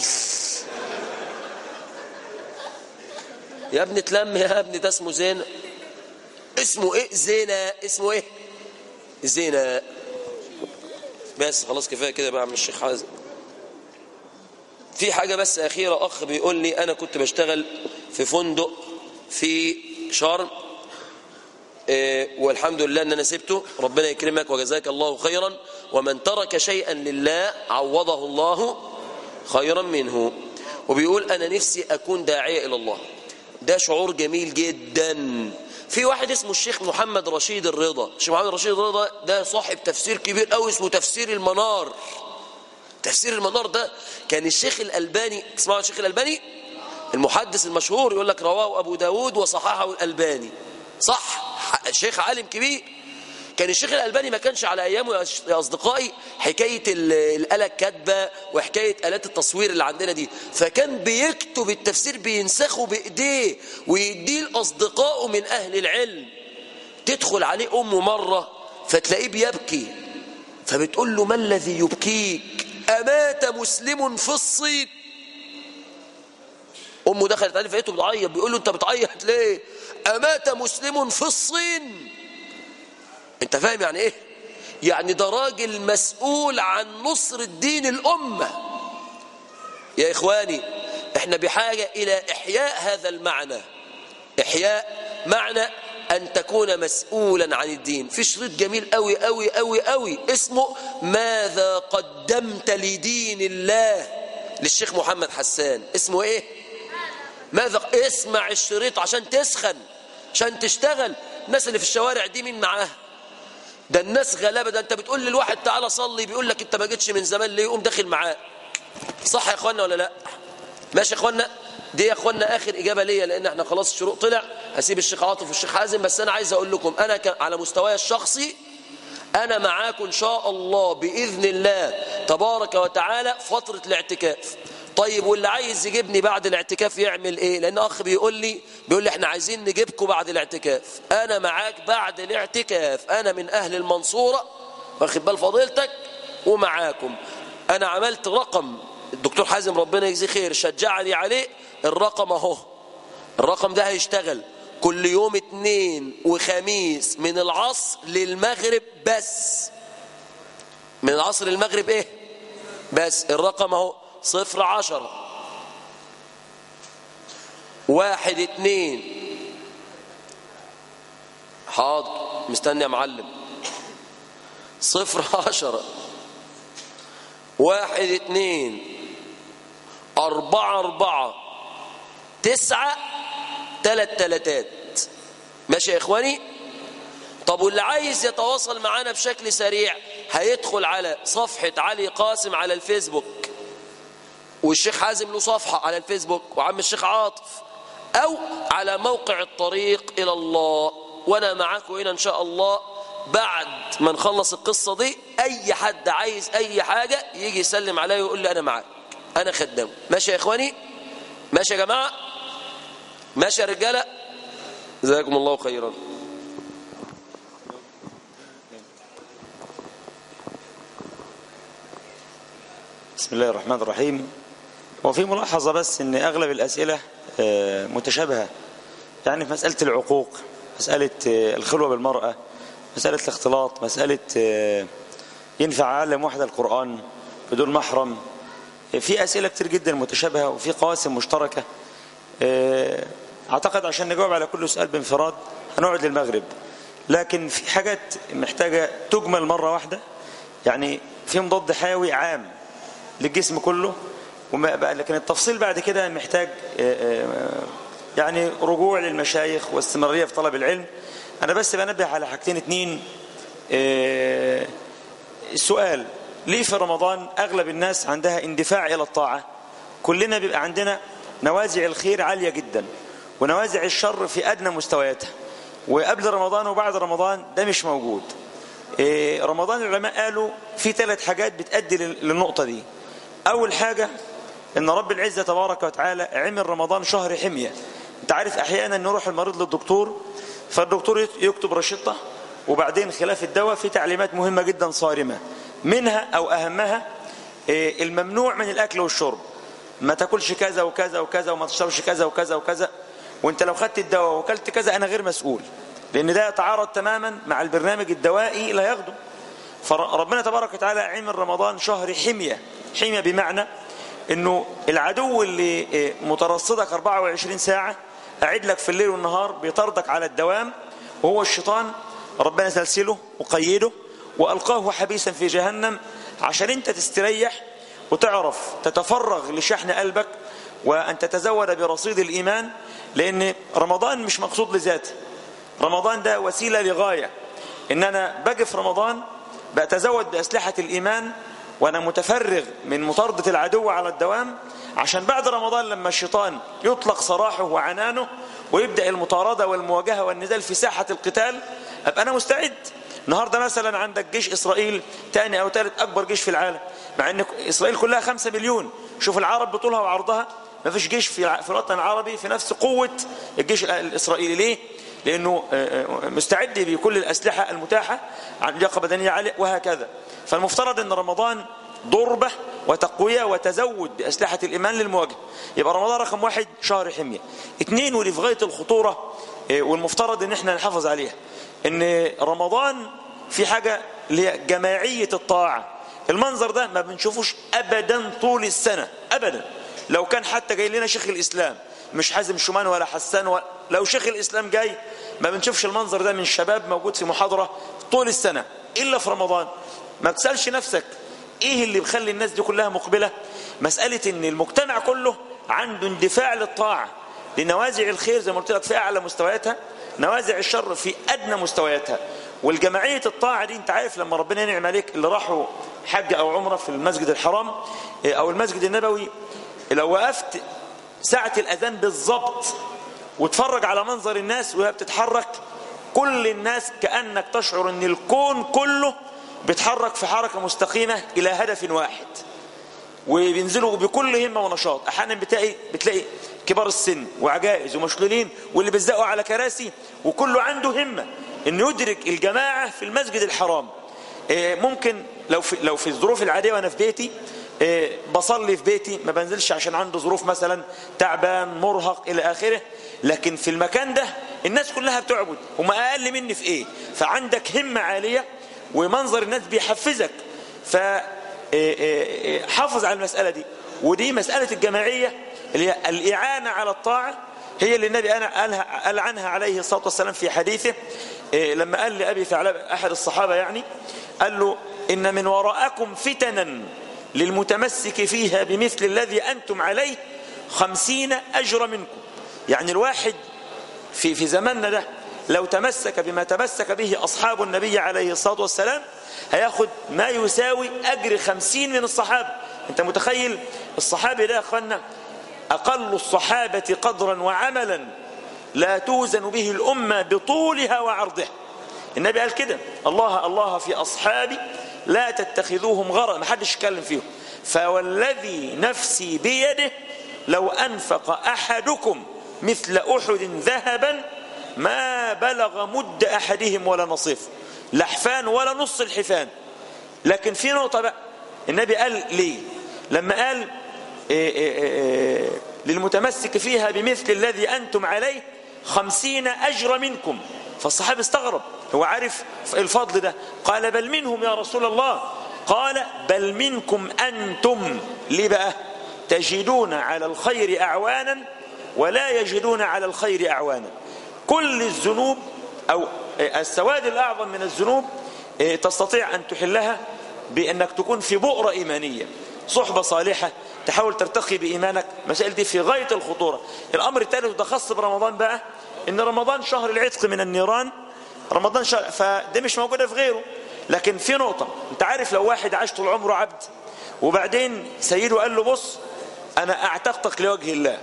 B: يا ابني تلم يا ابني ده اسمه زنا اسمه ايه زنا اسمه ايه زنا بس خلاص كفايه كده بقى من الشيخ حازم في حاجه بس اخيره اخ بيقول لي انا كنت بشتغل في فندق في شرم إيه والحمد لله ان انا سبته ربنا يكرمك وجزاك الله خيرا ومن ترك شيئا لله عوضه الله خيرا منه وبيقول انا نفسي اكون داعيه الى الله ده شعور جميل جدا في واحد اسمه الشيخ محمد رشيد الرضا الشيخ محمد رشيد الرضا ده صاحب تفسير كبير قوي اسمه تفسير المنار تفسير المنار ده كان الشيخ الألباني تسمعوا الشيخ الألباني المحدث المشهور يقول لك رواه أبو داود وصححه الألباني صح شيخ عالم كبير كان الشيخ الألباني ما كانش على أيامه يا أصدقائي حكاية الآلة الكاتبة وحكاية آلات التصوير اللي عندنا دي فكان بيكتب التفسير بينسخه بإيديه ويديه لأصدقائه من أهل العلم تدخل عليه أمه مرة فتلاقيه بيبكي فبتقول له ما الذي يبكيك أمات مسلم في الصين أمه دخلت عليه فقيته بتعيط بيقول له أنت بتعيط ليه أمات مسلم في الصين أنت فاهم يعني إيه يعني ده راجل مسؤول عن نصر الدين الأمة يا إخواني إحنا بحاجة إلى إحياء هذا المعنى إحياء معنى أن تكون مسؤولا عن الدين في شريط جميل قوي قوي قوي قوي اسمه ماذا قدمت لدين الله للشيخ محمد حسان اسمه ايه ماذا اسمع الشريط عشان تسخن عشان تشتغل الناس اللي في الشوارع دي مين معاها ده الناس غلابه ده انت بتقول للواحد تعالى صلي بيقول لك انت ما جيتش من زمان ليه يقوم داخل معاه صح يا اخوانا ولا لا ماشي يا اخوانا دي يا اخوانا اخر اجابه ليا لان احنا خلاص الشروق طلع هسيب الشيخ عاطف والشيخ حازم بس انا عايز اقول لكم انا على مستواي الشخصي انا معاكم ان شاء الله باذن الله تبارك وتعالى فتره الاعتكاف طيب واللي عايز يجيبني بعد الاعتكاف يعمل ايه لان اخ بيقول لي بيقول لي احنا عايزين نجيبكم بعد الاعتكاف انا معاك بعد الاعتكاف انا من اهل المنصوره واخد بال فضيلتك ومعاكم انا عملت رقم الدكتور حازم ربنا يجزيه خير شجعني عليه الرقم اهو الرقم ده هيشتغل كل يوم اتنين وخميس من العصر للمغرب بس من العصر للمغرب ايه بس الرقم اهو صفر عشرة واحد اتنين حاضر مستني يا معلم صفر عشرة واحد اتنين أربعة أربعة تسعة تلات تلاتات ماشي يا إخواني طب واللي عايز يتواصل معانا بشكل سريع هيدخل على صفحة علي قاسم على الفيسبوك والشيخ حازم له صفحة على الفيسبوك وعم الشيخ عاطف أو على موقع الطريق إلى الله وأنا معاكم هنا إن شاء الله بعد ما نخلص القصة دي أي حد عايز أي حاجة يجي يسلم عليا ويقول لي أنا معاك أنا خدام ماشي يا إخواني ماشي يا جماعة ماشي يا رجالة جزاكم الله خيرا
D: بسم الله الرحمن الرحيم وفي ملاحظة بس ان اغلب الاسئلة آه، متشابهة يعني في مسألة العقوق مسألة آه، الخلوة بالمرأة مسألة الاختلاط مسألة آه، ينفع أعلم واحدة القرآن بدون محرم في أسئلة كتير جدا متشابهة وفي قواسم مشتركة أعتقد عشان نجاوب على كل سؤال بانفراد هنقعد للمغرب لكن في حاجات محتاجة تجمل مرة واحدة يعني في مضاد حيوي عام للجسم كله وما بقى لكن التفصيل بعد كده محتاج يعني رجوع للمشايخ واستمرارية في طلب العلم أنا بس بنبه على حاجتين اتنين السؤال ليه في رمضان أغلب الناس عندها اندفاع إلى الطاعة كلنا بيبقى عندنا نوازع الخير عالية جدا ونوازع الشر في أدنى مستوياتها وقبل رمضان وبعد رمضان ده مش موجود رمضان العلماء قالوا في ثلاث حاجات بتأدي للنقطة دي أول حاجة إن رب العزة تبارك وتعالى عمل رمضان شهر حمية أنت عارف أحيانا نروح المريض للدكتور فالدكتور يكتب رشطة وبعدين خلاف الدواء في تعليمات مهمة جدا صارمة منها أو أهمها الممنوع من الأكل والشرب ما تاكلش كذا وكذا وكذا وما تشربش كذا وكذا وكذا وانت لو خدت الدواء وكلت كذا أنا غير مسؤول لأن ده يتعارض تماما مع البرنامج الدوائي لا يخدم فربنا تبارك وتعالى عمل رمضان شهر حمية حمية بمعنى انه العدو اللي مترصدك 24 ساعة قاعد لك في الليل والنهار بيطردك على الدوام وهو الشيطان ربنا سلسله وقيده وألقاه حبيسا في جهنم عشان انت تستريح وتعرف تتفرغ لشحن قلبك وأن تتزود برصيد الإيمان لأن رمضان مش مقصود لذاته رمضان ده وسيلة لغاية إن أنا باجي في رمضان بتزود بأسلحة الإيمان وانا متفرغ من مطاردة العدو على الدوام عشان بعد رمضان لما الشيطان يطلق سراحه وعنانه ويبدأ المطاردة والمواجهة والنزال في ساحة القتال ابقى انا مستعد النهاردة مثلا عندك جيش اسرائيل تاني او ثالث اكبر جيش في العالم مع ان اسرائيل كلها خمسة مليون شوف العرب بطولها وعرضها ما فيش جيش في في الوطن العربي في نفس قوة الجيش الاسرائيلي ليه لانه مستعد بكل الاسلحة المتاحة عن لياقة بدنية عالية وهكذا فالمفترض ان رمضان ضربة وتقوية وتزود بأسلحة الإيمان للمواجهة يبقى رمضان رقم واحد شهر حمية اثنين ودي في غاية الخطورة والمفترض ان احنا نحافظ عليها ان رمضان في حاجة اللي هي جماعية الطاعة المنظر ده ما بنشوفوش ابدا طول السنة ابدا لو كان حتى جاي لنا شيخ الاسلام مش حازم شومان ولا حسان ولا لو شيخ الاسلام جاي ما بنشوفش المنظر ده من شباب موجود في محاضرة طول السنة الا في رمضان ما تسألش نفسك ايه اللي بيخلي الناس دي كلها مقبلة مسألة ان المجتمع كله عنده اندفاع للطاعة لنوازع الخير زي ما قلت لك في اعلى مستوياتها نوازع الشر في ادنى مستوياتها والجماعية الطاعة دي انت عارف لما ربنا ينعم عليك اللي راحوا حج او عمرة في المسجد الحرام او المسجد النبوي لو وقفت ساعة الاذان بالظبط وتفرج على منظر الناس وهي بتتحرك كل الناس كأنك تشعر ان الكون كله بيتحرك في حركة مستقيمة الى هدف واحد وبينزلوا بكل همة ونشاط احيانا بتلاقي بتلاقي كبار السن وعجائز ومشلولين واللي بيزقوا على كراسي وكله عنده همة انه يدرك الجماعة في المسجد الحرام ممكن لو في لو في الظروف العادية وانا في بيتي بصلي في بيتي ما بنزلش عشان عنده ظروف مثلا تعبان مرهق الى اخره لكن في المكان ده الناس كلها بتعبد هم اقل مني في ايه فعندك همة عالية ومنظر الناس بيحفزك فحافظ على المسألة دي ودي مسألة الجماعية اللي هي الإعانة علعلى الطاعة هي اللي النبي أنا قالها قال عنها عليه الصلاة والسلام في حديثه لما قال لأبي ثعلب أحد الصحابة يعني قال له إن من وراءكم فتنا للمتمسك فيها بمثل الذي أنتم عليه خمسين أجر منكم يعني الواحد في في زماننا ده لو تمسك بما تمسك به أصحاب النبي عليه الصلاة والسلام هياخد ما يساوي أجر خمسين من الصحابة أنت متخيل الصحابي ده يا أخوانا أقل الصحابة قدرا وعملا لا توزن به الأمة بطولها وعرضها النبي قال كده الله الله في أصحابي لا تتخذوهم غرض ما حدش يتكلم فيهم فوالذي نفسي بيده لو أنفق أحدكم مثل أحد ذهبا ما بلغ مد أحدهم ولا نصيف لحفان ولا نص الحفان لكن في نقطة بقى النبي قال ليه لما قال إيه إيه إيه للمتمسك فيها بمثل الذي أنتم عليه خمسين أجر منكم فالصحابي استغرب هو عارف الفضل ده قال بل منهم يا رسول الله قال بل منكم أنتم ليه بقى تجدون على الخير أعوانا ولا يجدون على الخير أعوانا كل الذنوب أو السواد الأعظم من الذنوب تستطيع أن تحلها بأنك تكون في بؤرة إيمانية صحبة صالحة تحاول ترتقي بإيمانك مسائل دي في غاية الخطورة الأمر الثالث ده خاص برمضان بقى إن رمضان شهر العتق من النيران رمضان شهر فده مش موجودة في غيره لكن في نقطة انت عارف لو واحد عاش طول عمره عبد وبعدين سيده قال له بص أنا أعتقتك لوجه الله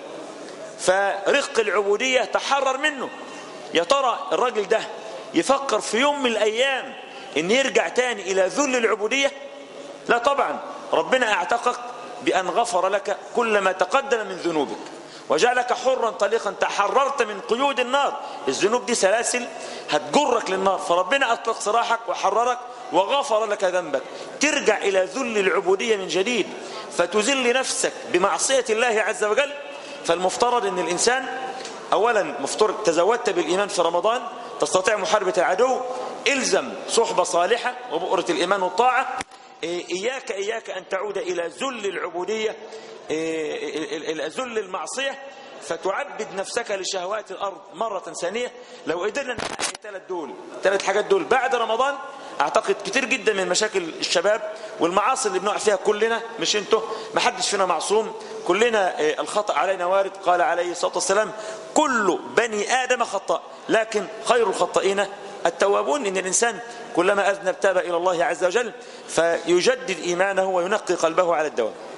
D: فرق العبودية تحرر منه يا ترى الراجل ده يفكر في يوم من الأيام ان يرجع تاني إلى ذل العبودية لا طبعا ربنا اعتقك بأن غفر لك كل ما تقدم من ذنوبك وجعلك حرا طليقا تحررت من قيود النار الذنوب دي سلاسل هتجرك للنار فربنا أطلق سراحك وحررك وغفر لك ذنبك ترجع إلى ذل العبودية من جديد فتذل نفسك بمعصية الله عز وجل فالمفترض أن الإنسان أولا مفترض تزودت بالإيمان في رمضان تستطيع محاربة العدو الزم صحبة صالحة وبؤرة الإيمان والطاعة إياك إياك أن تعود إلى ذل العبودية إلى ذل المعصية فتعبد نفسك لشهوات الأرض مرة ثانية لو قدرنا نحقق الثلاث دول الثلاث حاجات دول بعد رمضان أعتقد كتير جدا من مشاكل الشباب والمعاصي اللي بنقع فيها كلنا مش انتوا ما حدش فينا معصوم كلنا الخطأ علينا وارد قال عليه الصلاة والسلام كل بني آدم خطأ لكن خير الخطائين التوابون إن الإنسان كلما أذنب تاب إلى الله عز وجل فيجدد إيمانه وينقي قلبه على الدوام